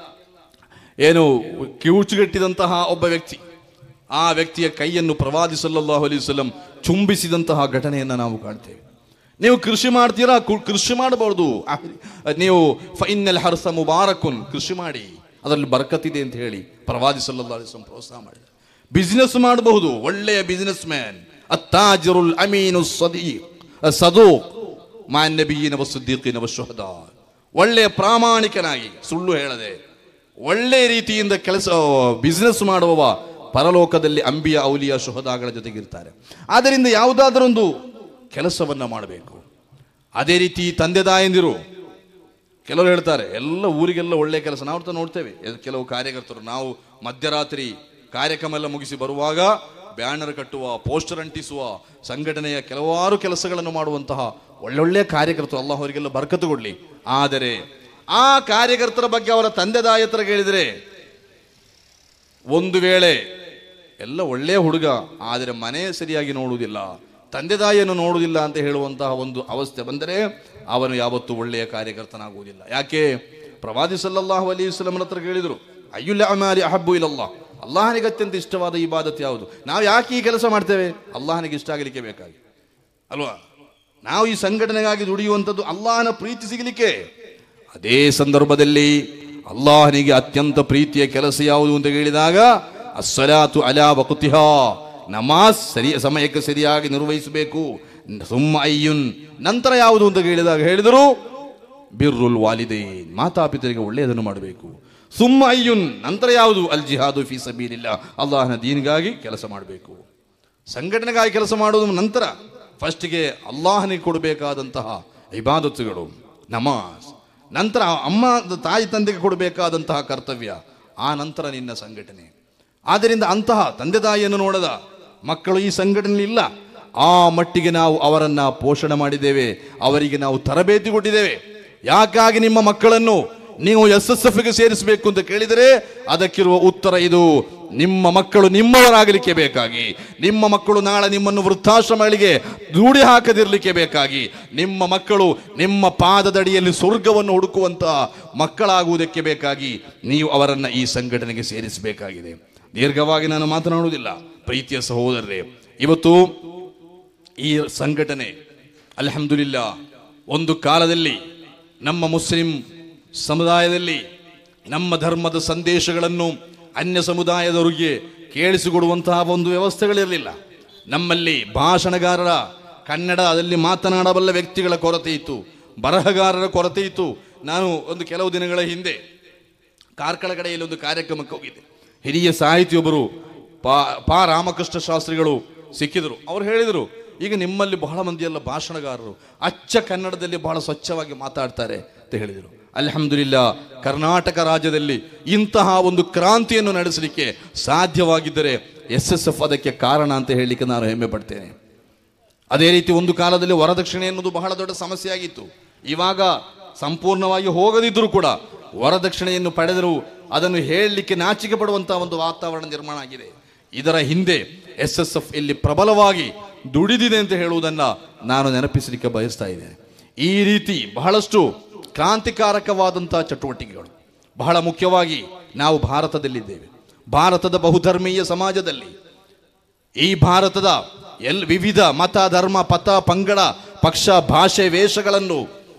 ಏನು ಕಿವುಚುಗಟ್ಟಿದಂತಹ ಒಬ್ಬ ವ್ಯಕ್ತಿ ಆ ವ್ಯಕ್ತಿಯ ಕೈಯನ್ನು ಪ್ರವಾದಿ ಸಲ್ಲಲ್ಲಾಹು ಅಲೈಹಿ ವಸಲ್ಲಂ ಚುಂಬಿಸಿದಂತಹ ಘಟನೆಯನ್ನು ನಾವು ಕಾಣ್ತೇವೆ ನೀವು ಕೃಷಿ ಮಾಡ್ತೀರಾ ಕು- ಕೃಷಿ ಮಾಡಬಹುದು ಆ, ನೀವು ಫೈನಲ್ ಹರ್ಸ ಮುಬಾರಕುನ್ ಕೃಷಿ ಮಾಡಿ ಅದರಲ್ಲಿ ಬರಕತ್ತಿದೆ ಅಂತ ಹೇಳಿ ಪ್ರವಾದಿ ಸಲ್ಲಲ್ಲಾಹು ಅಲೈಹಿ ವಸಲ್ಲಂ ಪ್ರೋತ್ಸಾಹ ಮಾಡಿದ್ದಾರೆ ಬಿಸ್ನೆಸ್ ಮಾಡಬಹುದು ಒಳ್ಳೆಯ ಬಿಸ್ನೆಸ್ ಮ್ಯಾನ್ ಅತ್ತಾಜಿರುಲ್ ಅಮೀನು ಸದೀ ಸದೂಕ್ ಮಾ ನಬಿಯಿನ ವಸುದ್ದೀಕಿನ ವಶುಹದಾ ಒಳ್ಳೆಯ ಪ್ರಾಮಾಣಿಕನಾಗಿ ಸುಳ್ಳು ಹೇಳದೆ ಒಳ್ಳೆ ರೀತಿಯಿಂದ ಕೆಲಸ ಬಿಸ್ನೆಸ್ ಮಾಡುವವ ಪರಲೋಕದಲ್ಲಿ ಅಂಬಿಯ ಔಲಿಯ ಶುಹದಾಗಳ ಜೊತೆಗಿರ್ತಾರೆ ಆದ್ದರಿಂದ ಯಾವುದಾದರೊಂದು ಕೆಲಸವನ್ನ ಮಾಡಬೇಕು ಅದೇ ರೀತಿ ತಂದೆ ತಾಯಂದಿರು ಕೆಲವರು ಹೇಳ್ತಾರೆ ಎಲ್ಲ ಊರಿಗೆಲ್ಲ ಒಳ್ಳೆ ಕೆಲಸ ನಾವು ತ ನೋಡ್ತೇವೆ ಎಲ್- ಕೆಲವು ಕಾರ್ಯಕರ್ತರು ನಾವು ಮಧ್ಯರಾತ್ರಿ ಕಾರ್ಯಕ್ರಮ ಎಲ್ಲ ಮುಗಿಸಿ ಬರುವಾಗ ಬ್ಯಾನರ್ ಕಟ್ಟುವ ಪೋಸ್ಟರ್ ಅಂಟಿಸುವ ಸಂಘಟನೆಯ ಕೆಲವಾರು ಕೆಲಸಗಳನ್ನು ಮಾಡುವಂತಹ ಒಳ್ಳೊಳ್ಳೆಯ ಕಾರ್ಯಕರ್ತರು ಅಲ್ಲ ಅವರಿಗೆಲ್ಲ ಬರ್ಕತ್ತು ಕೊಡ್ಲಿ ಆದರೆ ಆ ಕಾರ್ಯಕರ್ತರ ಬಗ್ಗೆ ಅವರ ತಂದೆ ತಾಯತ್ರ ಕೇಳಿದರೆ ಒಂದು ವೇಳೆ ಎಲ್ಲ ಒಳ್ಳೆಯ ಹುಡುಗ ಆದರೆ ಮನೆ ಸರಿಯಾಗಿ ನೋಡುವುದಿಲ್ಲ ತಂದೆ ತಾಯಿಯನ್ನು ನೋಡುವುದಿಲ್ಲ ಅಂತ ಹೇಳುವಂತಹ ಒಂದು ಅವಸ್ಥೆ ಬಂದರೆ ಅವನು ಯಾವತ್ತೂ ಒಳ್ಳೆಯ ಕಾರ್ಯಕರ್ತನಾಗುವುದಿಲ್ಲ ಯಾಕೆ ಪ್ರವಾದಿ ಸಲ್ಲಲ್ಲಾಹು ಅಲಿ ವಸಲ್ಲಮರ ಹತ್ರ ಕೇಳಿದರು ಅಯ್ಯುಲ್ಲ ಅಮಾರಿ ಅಹಬ್ಬು ಇಲ್ಲಲ್ಲ ಅಲ್ಲಾಹನಿಗೆ ಅತ್ಯಂತ ಇಷ್ಟವಾದ ಈ ಬಾದತ್ ಯಾವುದು ನಾವು ಯಾಕೆ ಈ ಕೆಲಸ ಮಾಡ್ತೇವೆ ಅಲ್ಲಾಹನಿಗೆ ಇಷ್ಟ ಆಗಲಿಕ್ಕೆ ಬೇಕಾಗಿ ಅಲ್ವಾ ನಾವು ಈ ಸಂಘಟನೆಗಾಗಿ ದುಡಿಯುವಂಥದ್ದು ಅಲ್ಲಾಹನ ಪ್ರೀತಿ ಸಿಗಲಿಕ್ಕೆ ಅದೇ ಸಂದರ್ಭದಲ್ಲಿ ಅಲ್ಲಾಹನಿಗೆ ಅತ್ಯಂತ ಪ್ರೀತಿಯ ಕೆಲಸ ಯಾವುದು ಅಂತ ಹೇಳಿದಾಗ ಅಸ್ಸಲಾತು ಅಲಾ ವಕುತಿಹಾ ನಮಾಜ್ ಸರಿ ಸಮಯಕ್ಕೆ ಸರಿಯಾಗಿ ನಿರ್ವಹಿಸಬೇಕು ಸುಮ್ಮ ಅಯ್ಯುನ್ ನಂತರ ಯಾವುದು ಅಂತ ಕೇಳಿದಾಗ ಹೇಳಿದರು ಬಿರ್ರುಲ್ ವಾಲಿದೈನ್ ಮಾತಾಪಿತರಿಗೆ ಒಳ್ಳೆಯದನ್ನು ಮಾಡಬೇಕು ಸುಮ್ಮ ಅಯ್ಯುನ್ ನಂತರ ಯಾವುದು ಅಲ್ ಜಿಹಾದು ಫಿ ಸಬೀಲಿಲ್ಲ ಅಲ್ಲಾಹನ ದೀನಿಗಾಗಿ ಕೆಲಸ ಮಾಡಬೇಕು ಸಂಘಟನೆಗಾಗಿ ಕೆಲಸ ಮಾಡುವುದು ನಂತರ ಫಸ್ಟ್ಗೆ ಅಲ್ಲಾಹನಿಗೆ ಕೊಡಬೇಕಾದಂತಹ ಇಬಾದತ್ತುಗಳು ನಮಾಜ್ ನಂತರ ಅಮ್ಮ ತಾಯಿ ತಂದೆಗೆ ಕೊಡಬೇಕಾದಂತಹ ಕರ್ತವ್ಯ ಆ ನಂತರ ನಿನ್ನ ಸಂಘಟನೆ ಆದ್ದರಿಂದ ಅಂತಹ ತಂದೆ ತಾಯಿಯನ್ನು ನೋಡದ ಮಕ್ಕಳು ಈ ಸಂಘಟನೆ ಇಲ್ಲ ಆ ಮಟ್ಟಿಗೆ ನಾವು ಅವರನ್ನ ಪೋಷಣೆ ಮಾಡಿದ್ದೇವೆ ಅವರಿಗೆ ನಾವು ತರಬೇತಿ ಕೊಟ್ಟಿದ್ದೇವೆ ಯಾಕಾಗಿ ನಿಮ್ಮ ಮಕ್ಕಳನ್ನು ನೀವು ಎಸ್ ಎಸ್ ಎಫ್ಗೆ ಸೇರಿಸಬೇಕು ಅಂತ ಕೇಳಿದರೆ ಅದಕ್ಕಿರುವ ಉತ್ತರ ಇದು ನಿಮ್ಮ ಮಕ್ಕಳು ನಿಮ್ಮವರಾಗಲಿಕ್ಕೆ ಬೇಕಾಗಿ ನಿಮ್ಮ ಮಕ್ಕಳು ನಾಳೆ ನಿಮ್ಮನ್ನು ವೃದ್ಧಾಶ್ರಮಗಳಿಗೆ ದೂಡಿ ಹಾಕದಿರಲಿಕ್ಕೆ ಬೇಕಾಗಿ ನಿಮ್ಮ ಮಕ್ಕಳು ನಿಮ್ಮ ಪಾದದಡಿಯಲ್ಲಿ ಸ್ವರ್ಗವನ್ನು ಹುಡುಕುವಂತಹ ಮಕ್ಕಳಾಗುವುದಕ್ಕೆ ಬೇಕಾಗಿ ನೀವು ಅವರನ್ನು ಈ ಸಂಘಟನೆಗೆ ಸೇರಿಸಬೇಕಾಗಿದೆ ದೀರ್ಘವಾಗಿ ನಾನು ಮಾತನಾಡುವುದಿಲ್ಲ ಪ್ರೀತಿಯ ಸಹೋದರರೇ ಇವತ್ತು ಈ ಸಂಘಟನೆ ಅಲ್ಹಮ್ದುಲಿಲ್ಲ ಒಂದು ಕಾಲದಲ್ಲಿ ನಮ್ಮ ಮುಸ್ಲಿಂ ಸಮುದಾಯದಲ್ಲಿ ನಮ್ಮ ಧರ್ಮದ ಸಂದೇಶಗಳನ್ನು ಅನ್ಯ ಸಮುದಾಯದವರಿಗೆ ಕೇಳಿಸಿಕೊಡುವಂತಹ ಒಂದು ವ್ಯವಸ್ಥೆಗಳಿರಲಿಲ್ಲ ನಮ್ಮಲ್ಲಿ ಭಾಷಣಗಾರರ ಕನ್ನಡದಲ್ಲಿ ಮಾತನಾಡಬಲ್ಲ ವ್ಯಕ್ತಿಗಳ ಕೊರತೆ ಇತ್ತು ಬರಹಗಾರರ ಕೊರತೆ ಇತ್ತು ನಾನು ಒಂದು ಕೆಲವು ದಿನಗಳ ಹಿಂದೆ ಕಾರ್ಕಳ ಕಡೆಯಲ್ಲಿ ಒಂದು ಕಾರ್ಯಕ್ರಮಕ್ಕೆ ಹೋಗಿದ್ದೆ ಹಿರಿಯ ಸಾಹಿತಿಯೊಬ್ಬರು ಪಾ ಪಾ ರಾಮಕೃಷ್ಣ ಶಾಸ್ತ್ರಿಗಳು ಸಿಕ್ಕಿದರು ಅವರು ಹೇಳಿದರು ಈಗ ನಿಮ್ಮಲ್ಲಿ ಬಹಳ ಮಂದಿಯೆಲ್ಲ ಭಾಷಣಗಾರರು ಅಚ್ಚ ಕನ್ನಡದಲ್ಲಿ ಬಹಳ ಸ್ವಚ್ಛವಾಗಿ ಮಾತಾಡ್ತಾರೆ ಅಂತ ಹೇಳಿದರು ಅಲ್ಹಮ್ದುಲಿಲ್ಲ ಕರ್ನಾಟಕ ರಾಜ್ಯದಲ್ಲಿ ಇಂತಹ ಒಂದು ಕ್ರಾಂತಿಯನ್ನು ನಡೆಸಲಿಕ್ಕೆ ಸಾಧ್ಯವಾಗಿದ್ದರೆ ಎಸ್ ಎಸ್ ಎಫ್ ಅದಕ್ಕೆ ಕಾರಣ ಅಂತ ಹೇಳಲಿಕ್ಕೆ ನಾನು ಹೆಮ್ಮೆ ಪಡ್ತೇನೆ ಅದೇ ರೀತಿ ಒಂದು ಕಾಲದಲ್ಲಿ ವರದಕ್ಷಿಣೆ ಎನ್ನುವುದು ಬಹಳ ದೊಡ್ಡ ಸಮಸ್ಯೆಯಾಗಿತ್ತು ಇವಾಗ ಸಂಪೂರ್ಣವಾಗಿ ಹೋಗದಿದ್ದರೂ ಕೂಡ ವರದಕ್ಷಿಣೆಯನ್ನು ಪಡೆದರೂ ಅದನ್ನು ಹೇಳಲಿಕ್ಕೆ ನಾಚಿಕೆ ಪಡುವಂತಹ ಒಂದು ವಾತಾವರಣ ನಿರ್ಮಾಣ ಆಗಿದೆ ಇದರ ಹಿಂದೆ ಎಸ್ ಎಸ್ ಎಫ್ ಇಲ್ಲಿ ಪ್ರಬಲವಾಗಿ ದುಡಿದಿದೆ ಅಂತ ಹೇಳುವುದನ್ನ ನಾನು ನೆನಪಿಸಲಿಕ್ಕೆ ಬಯಸ್ತಾ ಇದ್ದೇನೆ ಈ ರೀತಿ ಬಹಳಷ್ಟು ಕ್ರಾಂತಿಕಾರಕವಾದಂತಹ ಚಟುವಟಿಕೆಗಳು ಬಹಳ ಮುಖ್ಯವಾಗಿ ನಾವು ಭಾರತದಲ್ಲಿದ್ದೇವೆ ಭಾರತದ ಬಹುಧರ್ಮೀಯ ಸಮಾಜದಲ್ಲಿ ಈ ಭಾರತದ ಎಲ್ ವಿವಿಧ ಮತ ಧರ್ಮ ಪಥ ಪಂಗಡ ಪಕ್ಷ ಭಾಷೆ ವೇಷಗಳನ್ನು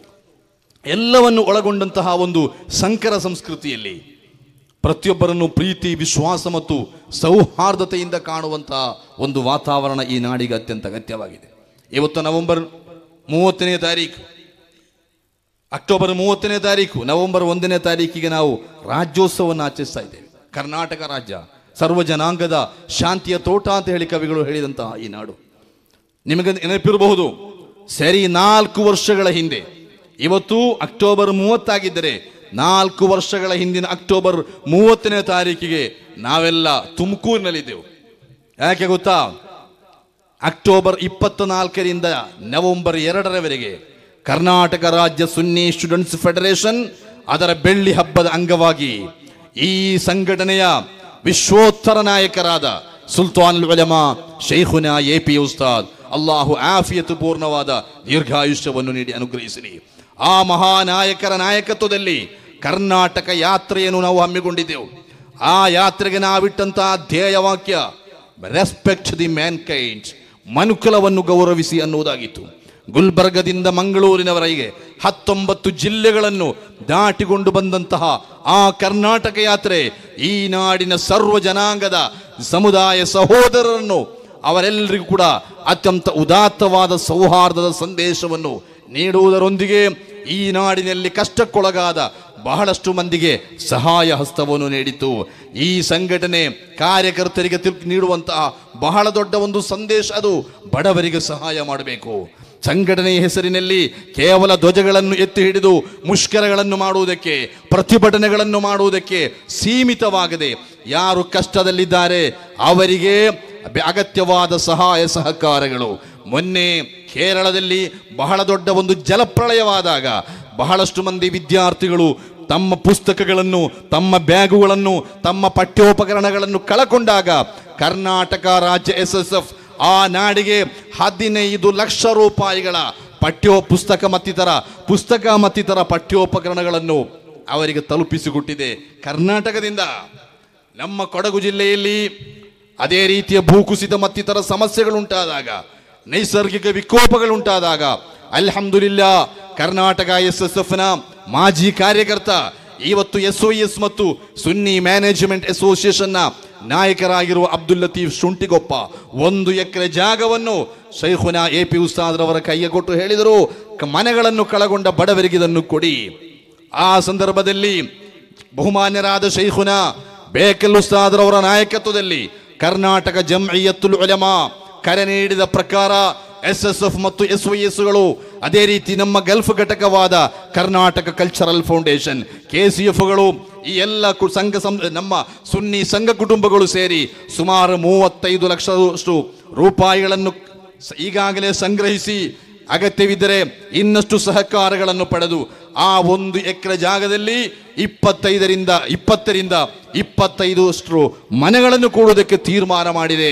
ಎಲ್ಲವನ್ನು ಒಳಗೊಂಡಂತಹ ಒಂದು ಸಂಕರ ಸಂಸ್ಕೃತಿಯಲ್ಲಿ ಪ್ರತಿಯೊಬ್ಬರನ್ನು ಪ್ರೀತಿ ವಿಶ್ವಾಸ ಮತ್ತು ಸೌಹಾರ್ದತೆಯಿಂದ ಕಾಣುವಂತಹ ಒಂದು ವಾತಾವರಣ ಈ ನಾಡಿಗೆ ಅತ್ಯಂತ ಅಗತ್ಯವಾಗಿದೆ ಇವತ್ತು ನವೆಂಬರ್ ಮೂವತ್ತನೇ ತಾರೀಕು ಅಕ್ಟೋಬರ್ ಮೂವತ್ತನೇ ತಾರೀಕು ನವೆಂಬರ್ ಒಂದನೇ ತಾರೀಕಿಗೆ ನಾವು ರಾಜ್ಯೋತ್ಸವವನ್ನು ಆಚರಿಸ್ತಾ ಇದ್ದೇವೆ ಕರ್ನಾಟಕ ರಾಜ್ಯ ಸರ್ವ ಜನಾಂಗದ ಶಾಂತಿಯ ತೋಟ ಅಂತ ಹೇಳಿ ಕವಿಗಳು ಹೇಳಿದಂತಹ ಈ ನಾಡು ನಿಮಗೆ ನೆನಪಿರಬಹುದು ಸರಿ ನಾಲ್ಕು ವರ್ಷಗಳ ಹಿಂದೆ ಇವತ್ತು ಅಕ್ಟೋಬರ್ ಮೂವತ್ತಾಗಿದ್ದರೆ ನಾಲ್ಕು ವರ್ಷಗಳ ಹಿಂದಿನ ಅಕ್ಟೋಬರ್ ಮೂವತ್ತನೇ ತಾರೀಕಿಗೆ ನಾವೆಲ್ಲ ತುಮಕೂರಿನಲ್ಲಿದ್ದೆವು ಯಾಕೆ ಗೊತ್ತಾ ಅಕ್ಟೋಬರ್ ಇಪ್ಪತ್ತ ನಾಲ್ಕರಿಂದ ನವೆಂಬರ್ ಎರಡರವರೆಗೆ ಕರ್ನಾಟಕ ರಾಜ್ಯ ಸುನ್ನಿ ಸ್ಟೂಡೆಂಟ್ಸ್ ಫೆಡರೇಷನ್ ಅದರ ಬೆಳ್ಳಿ ಹಬ್ಬದ ಅಂಗವಾಗಿ ಈ ಸಂಘಟನೆಯ ವಿಶ್ವೋತ್ತರ ನಾಯಕರಾದ ಸುಲ್ತಾನ್ ಉಲಮಾ ಶೈಖುನಾ ಎ ಪಿ ಉಸ್ತಾದ್ ಅಲ್ಲಾಹು ಆಫಿಯತು ಪೂರ್ಣವಾದ ದೀರ್ಘಾಯುಷ್ಯವನ್ನು ನೀಡಿ ಅನುಗ್ರಹಿಸಲಿ ಆ ಮಹಾನಾಯಕರ ನಾಯಕತ್ವದಲ್ಲಿ ಕರ್ನಾಟಕ ಯಾತ್ರೆಯನ್ನು ನಾವು ಹಮ್ಮಿಕೊಂಡಿದ್ದೆವು ಆ ಯಾತ್ರೆಗೆ ನಾವಿಟ್ಟಂತಹ ಧ್ಯೇಯ ವಾಕ್ಯ ರೆಸ್ಪೆಕ್ಟ್ ದಿ ಮ್ಯಾನ್ ಕೈಂಡ್ ಮನುಕುಲವನ್ನು ಗೌರವಿಸಿ ಅನ್ನುವುದಾಗಿತ್ತು ಗುಲ್ಬರ್ಗದಿಂದ ಮಂಗಳೂರಿನವರೆಗೆ ಹತ್ತೊಂಬತ್ತು ಜಿಲ್ಲೆಗಳನ್ನು ದಾಟಿಕೊಂಡು ಬಂದಂತಹ ಆ ಕರ್ನಾಟಕ ಯಾತ್ರೆ ಈ ನಾಡಿನ ಸರ್ವ ಜನಾಂಗದ ಸಮುದಾಯ ಸಹೋದರರನ್ನು ಅವರೆಲ್ಲರಿಗೂ ಕೂಡ ಅತ್ಯಂತ ಉದಾತ್ತವಾದ ಸೌಹಾರ್ದದ ಸಂದೇಶವನ್ನು ನೀಡುವುದರೊಂದಿಗೆ ಈ ನಾಡಿನಲ್ಲಿ ಕಷ್ಟಕ್ಕೊಳಗಾದ ಬಹಳಷ್ಟು ಮಂದಿಗೆ ಸಹಾಯ ಹಸ್ತವನ್ನು ನೀಡಿತು ಈ ಸಂಘಟನೆ ಕಾರ್ಯಕರ್ತರಿಗೆ ತಿರುಗಿ ನೀಡುವಂತಹ ಬಹಳ ದೊಡ್ಡ ಒಂದು ಸಂದೇಶ ಅದು ಬಡವರಿಗೆ ಸಹಾಯ ಮಾಡಬೇಕು ಸಂಘಟನೆಯ ಹೆಸರಿನಲ್ಲಿ ಕೇವಲ ಧ್ವಜಗಳನ್ನು ಎತ್ತಿ ಹಿಡಿದು ಮುಷ್ಕರಗಳನ್ನು ಮಾಡುವುದಕ್ಕೆ ಪ್ರತಿಭಟನೆಗಳನ್ನು ಮಾಡುವುದಕ್ಕೆ ಸೀಮಿತವಾಗದೆ ಯಾರು ಕಷ್ಟದಲ್ಲಿದ್ದಾರೆ ಅವರಿಗೆ ಬೆ- ಅಗತ್ಯವಾದ ಸಹಾಯ ಸಹಕಾರಗಳು ಮೊನ್ನೆ ಕೇರಳದಲ್ಲಿ ಬಹಳ ದೊಡ್ಡ ಒಂದು ಜಲಪ್ರಳಯವಾದಾಗ ಬಹಳಷ್ಟು ಮಂದಿ ವಿದ್ಯಾರ್ಥಿಗಳು ತಮ್ಮ ಪುಸ್ತಕಗಳನ್ನು ತಮ್ಮ ಬ್ಯಾಗುಗಳನ್ನು ತಮ್ಮ ಪಠ್ಯೋಪಕರಣಗಳನ್ನು ಕಳಕೊಂಡಾಗ ಕರ್ನಾಟಕ ರಾಜ್ಯ ಎಸ್ ಎಸ್ ಎಫ್ ಆ ನಾಡಿಗೆ ಹದಿನೈದು ಲಕ್ಷ ರೂಪಾಯಿಗಳ ಪಠ್ಯೋ ಪುಸ್ತಕ ಮತ್ತಿತರ ಪುಸ್ತಕ ಮತ್ತಿತರ ಪಠ್ಯೋಪಕರಣಗಳನ್ನು ಅವರಿಗೆ ತಲುಪಿಸಿಕೊಟ್ಟಿದೆ ಕರ್ನಾಟಕದಿಂದ ನಮ್ಮ ಕೊಡಗು ಜಿಲ್ಲೆಯಲ್ಲಿ ಅದೇ ರೀತಿಯ ಭೂಕುಸಿತ ಮತ್ತಿತರ ಸಮಸ್ಯೆಗಳುಂಟಾದಾಗ ನೈಸರ್ಗಿಕ ವಿಕೋಪಗಳುಂಟಾದಾಗ ಅಲ್ಹಮ್ದುಲಿಲ್ಲಾ ಕರ್ನಾಟಕ ಎಸ್ ಎಸ್ ಎಫ್ ನ ಮಾಜಿ ಕಾರ್ಯಕರ್ತ ಇವತ್ತು ಎಸ್ ಒ ಎಸ್ ಮತ್ತು ಸುನ್ನಿ ಮ್ಯಾನೇಜ್ಮೆಂಟ್ ಅಸೋಸಿಯೇಷನ್ ನ ನಾಯಕರಾಗಿರುವ ಅಬ್ದುಲ್ ಲತೀಫ್ ಶುಂಠಿಗೊಪ್ಪ ಒಂದು ಎಕರೆ ಜಾಗವನ್ನು ಶೈಖುನಾ ಎ ಪಿ ಉಸ್ತಾದ್ರವರ ಕೈಗೆ ಕೊಟ್ಟು ಹೇಳಿದರು ಕ- ಮನೆಗಳನ್ನು ಕಳಗೊಂಡ ಬಡವರಿಗೆ ಇದನ್ನು ಕೊಡಿ ಆ ಸಂದರ್ಭದಲ್ಲಿ ಬಹುಮಾನ್ಯರಾದ ಶೈಖುನ ಬೇಕಲ್ ಉಸ್ತಾದ್ರವರ ನಾಯಕತ್ವದಲ್ಲಿ ಕರ್ನಾಟಕ ಜಮ್ಇಯತ್ತುಲ್ ಉಲಮಾ ಕರೆ ನೀಡಿದ ಪ್ರಕಾರ ಎಸ್ ಎಸ್ ಎಫ್ ಮತ್ತು ಎಸ್ ವೈ ಎಸ್ಗಳು ಅದೇ ರೀತಿ ನಮ್ಮ ಗಲ್ಫ್ ಘಟಕವಾದ Karnataka cultural foundation K C ಎಫ್ಗಳು ಈ ಎಲ್ಲ ಕು- ಸಂಘ ಸಂ ನಮ್ಮ ಸುನ್ನಿ ಸಂಘ ಕುಟುಂಬಗಳು ಸೇರಿ ಸುಮಾರು ಮೂವತ್ತೈದು ಲಕ್ಷದಷ್ಟು ರೂಪಾಯಿಗಳನ್ನು ಸ- ಈಗಾಗಲೇ ಸಂಗ್ರಹಿಸಿ ಅಗತ್ಯವಿದ್ದರೆ ಇನ್ನಷ್ಟು ಸಹಕಾರಗಳನ್ನು ಪಡೆದು ಆ ಒಂದು ಎಕರೆ ಜಾಗದಲ್ಲಿ ಇಪ್ಪತ್ತೈದರಿಂದ ಇಪ್ಪತ್ತರಿಂದ ಇಪ್ಪತ್ತೈದು ಅಷ್ಟು ಮನೆಗಳನ್ನು ಕೂಡುವುದಕ್ಕೆ ತೀರ್ಮಾನ ಮಾಡಿದೆ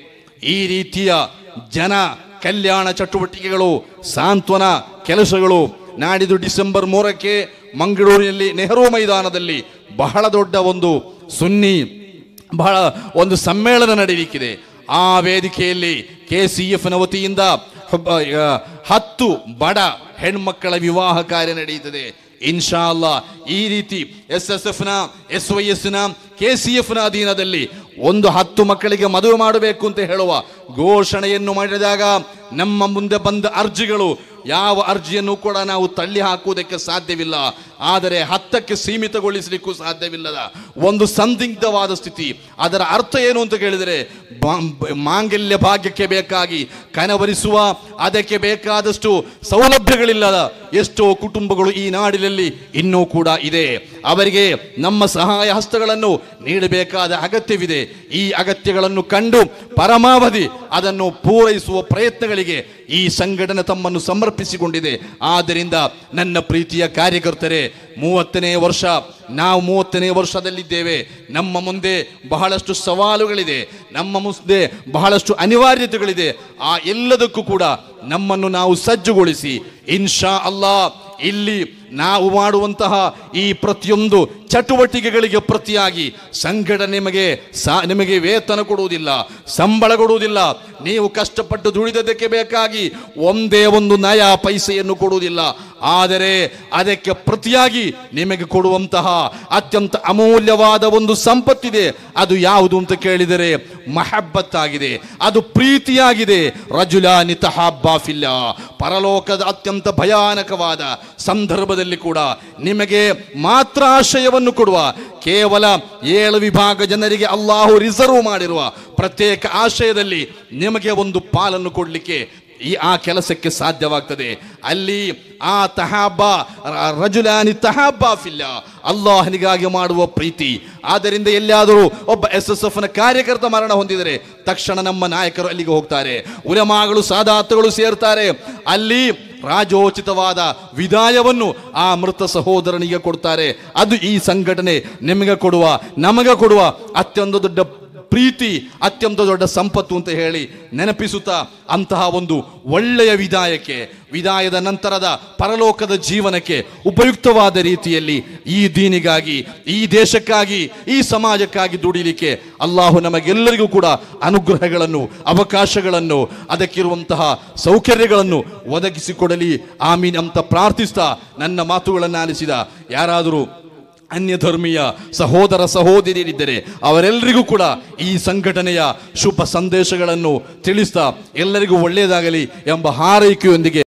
ಈ ರೀತಿಯ ಜನ ಕಲ್ಯಾಣ ಚಟುವಟಿಕೆಗಳು ಸಾಂತ್ವನ ಕೆಲಸಗಳು ನಾಡಿದ್ದು ಡಿಸೆಂಬರ್ ಮೂರಕ್ಕೆ ಮಂಗಳೂರಿನಲ್ಲಿ ನೆಹರು ಮೈದಾನದಲ್ಲಿ ಬಹಳ ದೊಡ್ಡ ಒಂದು ಸುನ್ನಿ ಬಹಳ ಒಂದು ಸಮ್ಮೇಳನ ನಡೆಯಲಿಕ್ಕಿದೆ ಆ ವೇದಿಕೆಯಲ್ಲಿ ಕೆ ಸಿ ಎಫ್ ನ ವತಿಯಿಂದ ಒಬ್ಬ, ಆ, ಹತ್ತು ಬಡ ಹೆಣ್ಮಕ್ಕಳ ವಿವಾಹ ಕಾರ್ಯ ನಡೆಯುತ್ತದೆ ಇನ್ಶಾ ಅಲ್ಲಾ ಈ ರೀತಿ ಎಸ್ ಎಸ್ ಎಫ್ ನ ಎಸ್ ವೈ ಎಸ್ ನ ಕೆ ಸಿ ಎಫ್ ನ ಅಧೀನದಲ್ಲಿ ಒಂದು ಹತ್ತು ಮಕ್ಕಳಿಗೆ ಮದುವೆ ಮಾಡಬೇಕು ಅಂತ ಹೇಳುವ ಘೋಷಣೆಯನ್ನು ಮಾಡಿದಾಗ ನಮ್ಮ ಮುಂದೆ ಬಂದ ಅರ್ಜಿಗಳು ಯಾವ ಅರ್ಜಿಯನ್ನು ಕೂಡ ನಾವು ತಳ್ಳಿ ಹಾಕುವುದಕ್ಕೆ ಸಾಧ್ಯವಿಲ್ಲ ಆದರೆ ಹತ್ತಕ್ಕೆ ಸೀಮಿತಗೊಳಿಸಲಿಕ್ಕೂ ಸಾಧ್ಯವಿಲ್ಲದ ಒಂದು ಸಂದಿಗ್ಧವಾದ ಸ್ಥಿತಿ ಅದರ ಅರ್ಥ ಏನು ಅಂತ ಕೇಳಿದರೆ ಬಾ- ಬ- ಮಾಂಗಲ್ಯ ಭಾಗ್ಯಕ್ಕೆ ಬೇಕಾಗಿ ಕನವರಿಸುವ ಅದಕ್ಕೆ ಬೇಕಾದಷ್ಟು ಸೌಲಭ್ಯಗಳಿಲ್ಲದ ಎಷ್ಟೋ ಕುಟುಂಬಗಳು ಈ ನಾಡಿನಲ್ಲಿ ಇನ್ನೂ ಕೂಡ ಇದೆ ಅವರಿಗೆ ನಮ್ಮ ಸಹಾಯ ಹಸ್ತಗಳನ್ನು ನೀಡಬೇಕಾದ ಅಗತ್ಯವಿದೆ ಈ ಅಗತ್ಯಗಳನ್ನು ಕಂಡು ಪರಮಾವಧಿ ಅದನ್ನು ಪೂರೈಸುವ ಪ್ರಯತ್ನಗಳಿಗೆ ಈ ಸಂಘಟನೆ ತಮ್ಮನ್ನು ಸಮರ್ಪಿಸಿಕೊಂಡಿದೆ ಆದ್ದರಿಂದ ನನ್ನ ಪ್ರೀತಿಯ ಕಾರ್ಯಕರ್ತರೇ ಮೂವತ್ತನೇ ವರ್ಷ ನಾವು ಮೂವತ್ತನೇ ವರ್ಷದಲ್ಲಿದ್ದೇವೆ ನಮ್ಮ ಮುಂದೆ ಬಹಳಷ್ಟು ಸವಾಲುಗಳಿದೆ ನಮ್ಮ ಮುಂದೆ ಬಹಳಷ್ಟು ಅನಿವಾರ್ಯತೆಗಳಿದೆ ಆ ಎಲ್ಲದಕ್ಕೂ ಕೂಡ ನಮ್ಮನ್ನು ನಾವು ಸಜ್ಜುಗೊಳಿಸಿ ಇನ್ಶಾ ಅಲ್ಲಾ ಇಲ್ಲಿ ನಾವು ಮಾಡುವಂತಹ ಈ ಪ್ರತಿಯೊಂದು ಚಟುವಟಿಕೆಗಳಿಗೆ ಪ್ರತಿಯಾಗಿ ಸಂಘಟನೆ ನಿಮಗೆ ಸಾ ನಿಮಗೆ ವೇತನ ಕೊಡುವುದಿಲ್ಲ ಸಂಬಳ ಕೊಡುವುದಿಲ್ಲ ನೀವು ಕಷ್ಟಪಟ್ಟು ದುಡಿದದಕ್ಕೆ ಬೇಕಾಗಿ ಒಂದೇ ಒಂದು ನಯ ಪೈಸೆಯನ್ನು ಕೊಡುವುದಿಲ್ಲ ಆದರೆ ಅದಕ್ಕೆ ಪ್ರತಿಯಾಗಿ ನಿಮಗೆ ಕೊಡುವಂತಹ ಅತ್ಯಂತ ಅಮೂಲ್ಯವಾದ ಒಂದು ಸಂಪತ್ತಿದೆ ಅದು ಯಾವುದು ಅಂತ ಕೇಳಿದರೆ ಮಹಬ್ಬತ್ತಾಗಿದೆ ಅದು ಪ್ರೀತಿಯಾಗಿದೆ ರಜುಲಾನಿ ತಹಾಬ್ಬಾಫಿಲ್ಲ ಪರಲೋಕದ ಅತ್ಯಂತ ಭಯಾನಕವಾದ ಸಂದರ್ಭದಲ್ಲಿ ಕೂಡ ನಿಮಗೆ ಮಾತ್ರ ಆಶಯವನ್ನು ಕೊಡುವ ಕೇವಲ ಏಳು ವಿಭಾಗ ಜನರಿಗೆ ಅಲ್ಲಾಹು ರಿಸರ್ವ್ ಮಾಡಿರುವ ಪ್ರತ್ಯೇಕ ಆಶಯದಲ್ಲಿ ನಿಮಗೆ ಒಂದು ಪಾಲನ್ನು ಕೊಡಲಿಕ್ಕೆ ಈ ಆ ಕೆಲಸಕ್ಕೆ ಸಾಧ್ಯವಾಗ್ತದೆ ಅಲ್ಲಿ ಆ ತಹಾಬ ರ- ರಜುಲಾನಿ ತಹಾಬಾ ಫಿಲ್ಲ ಅಲ್ಲಾಹನಿಗಾಗಿ ಮಾಡುವ ಪ್ರೀತಿ ಆದ್ದರಿಂದ ಎಲ್ಲಿಯಾದರೂ ಒಬ್ಬ ಎಸ್ ಎಸ್ ಎಫ್ ನ ಕಾರ್ಯಕರ್ತ ಮರಣ ಹೊಂದಿದರೆ ತಕ್ಷಣ ನಮ್ಮ ನಾಯಕರು ಅಲ್ಲಿಗೆ ಹೋಗ್ತಾರೆ ಉಲಮಾಗಳು ಸಾದಾತಗಳು ಸೇರ್ತಾರೆ ಅಲ್ಲಿ ರಾಜೋಚಿತವಾದ ವಿದಾಯವನ್ನು ಆ ಮೃತ ಸಹೋದರನಿಗೆ ಕೊಡ್ತಾರೆ ಅದು ಈ ಸಂಘಟನೆ ನಿಮಗೆ ಕೊಡುವ ನಮಗೆ ಕೊಡುವ ಅತ್ಯಂತ ದೊಡ್ಡ ಪ್ರೀತಿ ಅತ್ಯಂತ ದೊಡ್ಡ ಸಂಪತ್ತು ಅಂತ ಹೇಳಿ ನೆನಪಿಸುತ್ತಾ ಅಂತಹ ಒಂದು ಒಳ್ಳೆಯ ವಿದಾಯಕ್ಕೆ ವಿದಾಯದ ನಂತರದ ಪರಲೋಕದ ಜೀವನಕ್ಕೆ ಉಪಯುಕ್ತವಾದ ರೀತಿಯಲ್ಲಿ ಈ ದೀನಿಗಾಗಿ ಈ ದೇಶಕ್ಕಾಗಿ ಈ ಸಮಾಜಕ್ಕಾಗಿ ದುಡಿಲಿಕ್ಕೆ ಅಲ್ಲಾಹು ನಮಗೆಲ್ಲರಿಗೂ ಕೂಡ ಅನುಗ್ರಹಗಳನ್ನು ಅವಕಾಶಗಳನ್ನು ಅದಕ್ಕಿರುವಂತಹ ಸೌಕರ್ಯಗಳನ್ನು ಒದಗಿಸಿಕೊಡಲಿ ಆಮೀನ್ ಅಂತ ಪ್ರಾರ್ಥಿಸ್ತಾ ನನ್ನ ಮಾತುಗಳನ್ನು ಆಲಿಸಿದ ಯಾರಾದರೂ ಅನ್ಯ ಧರ್ಮೀಯ ಸಹೋದರ ಸಹೋದರಿಯರಿದ್ದರೆ ಅವರೆಲ್ಲರಿಗೂ ಕೂಡ ಈ ಸಂಘಟನೆಯ ಶುಭ ಸಂದೇಶಗಳನ್ನು ತಿಳಿಸ್ತಾ ಎಲ್ಲರಿಗೂ ಒಳ್ಳೆಯದಾಗಲಿ ಎಂಬ ಹಾರೈಕೆಯೊಂದಿಗೆ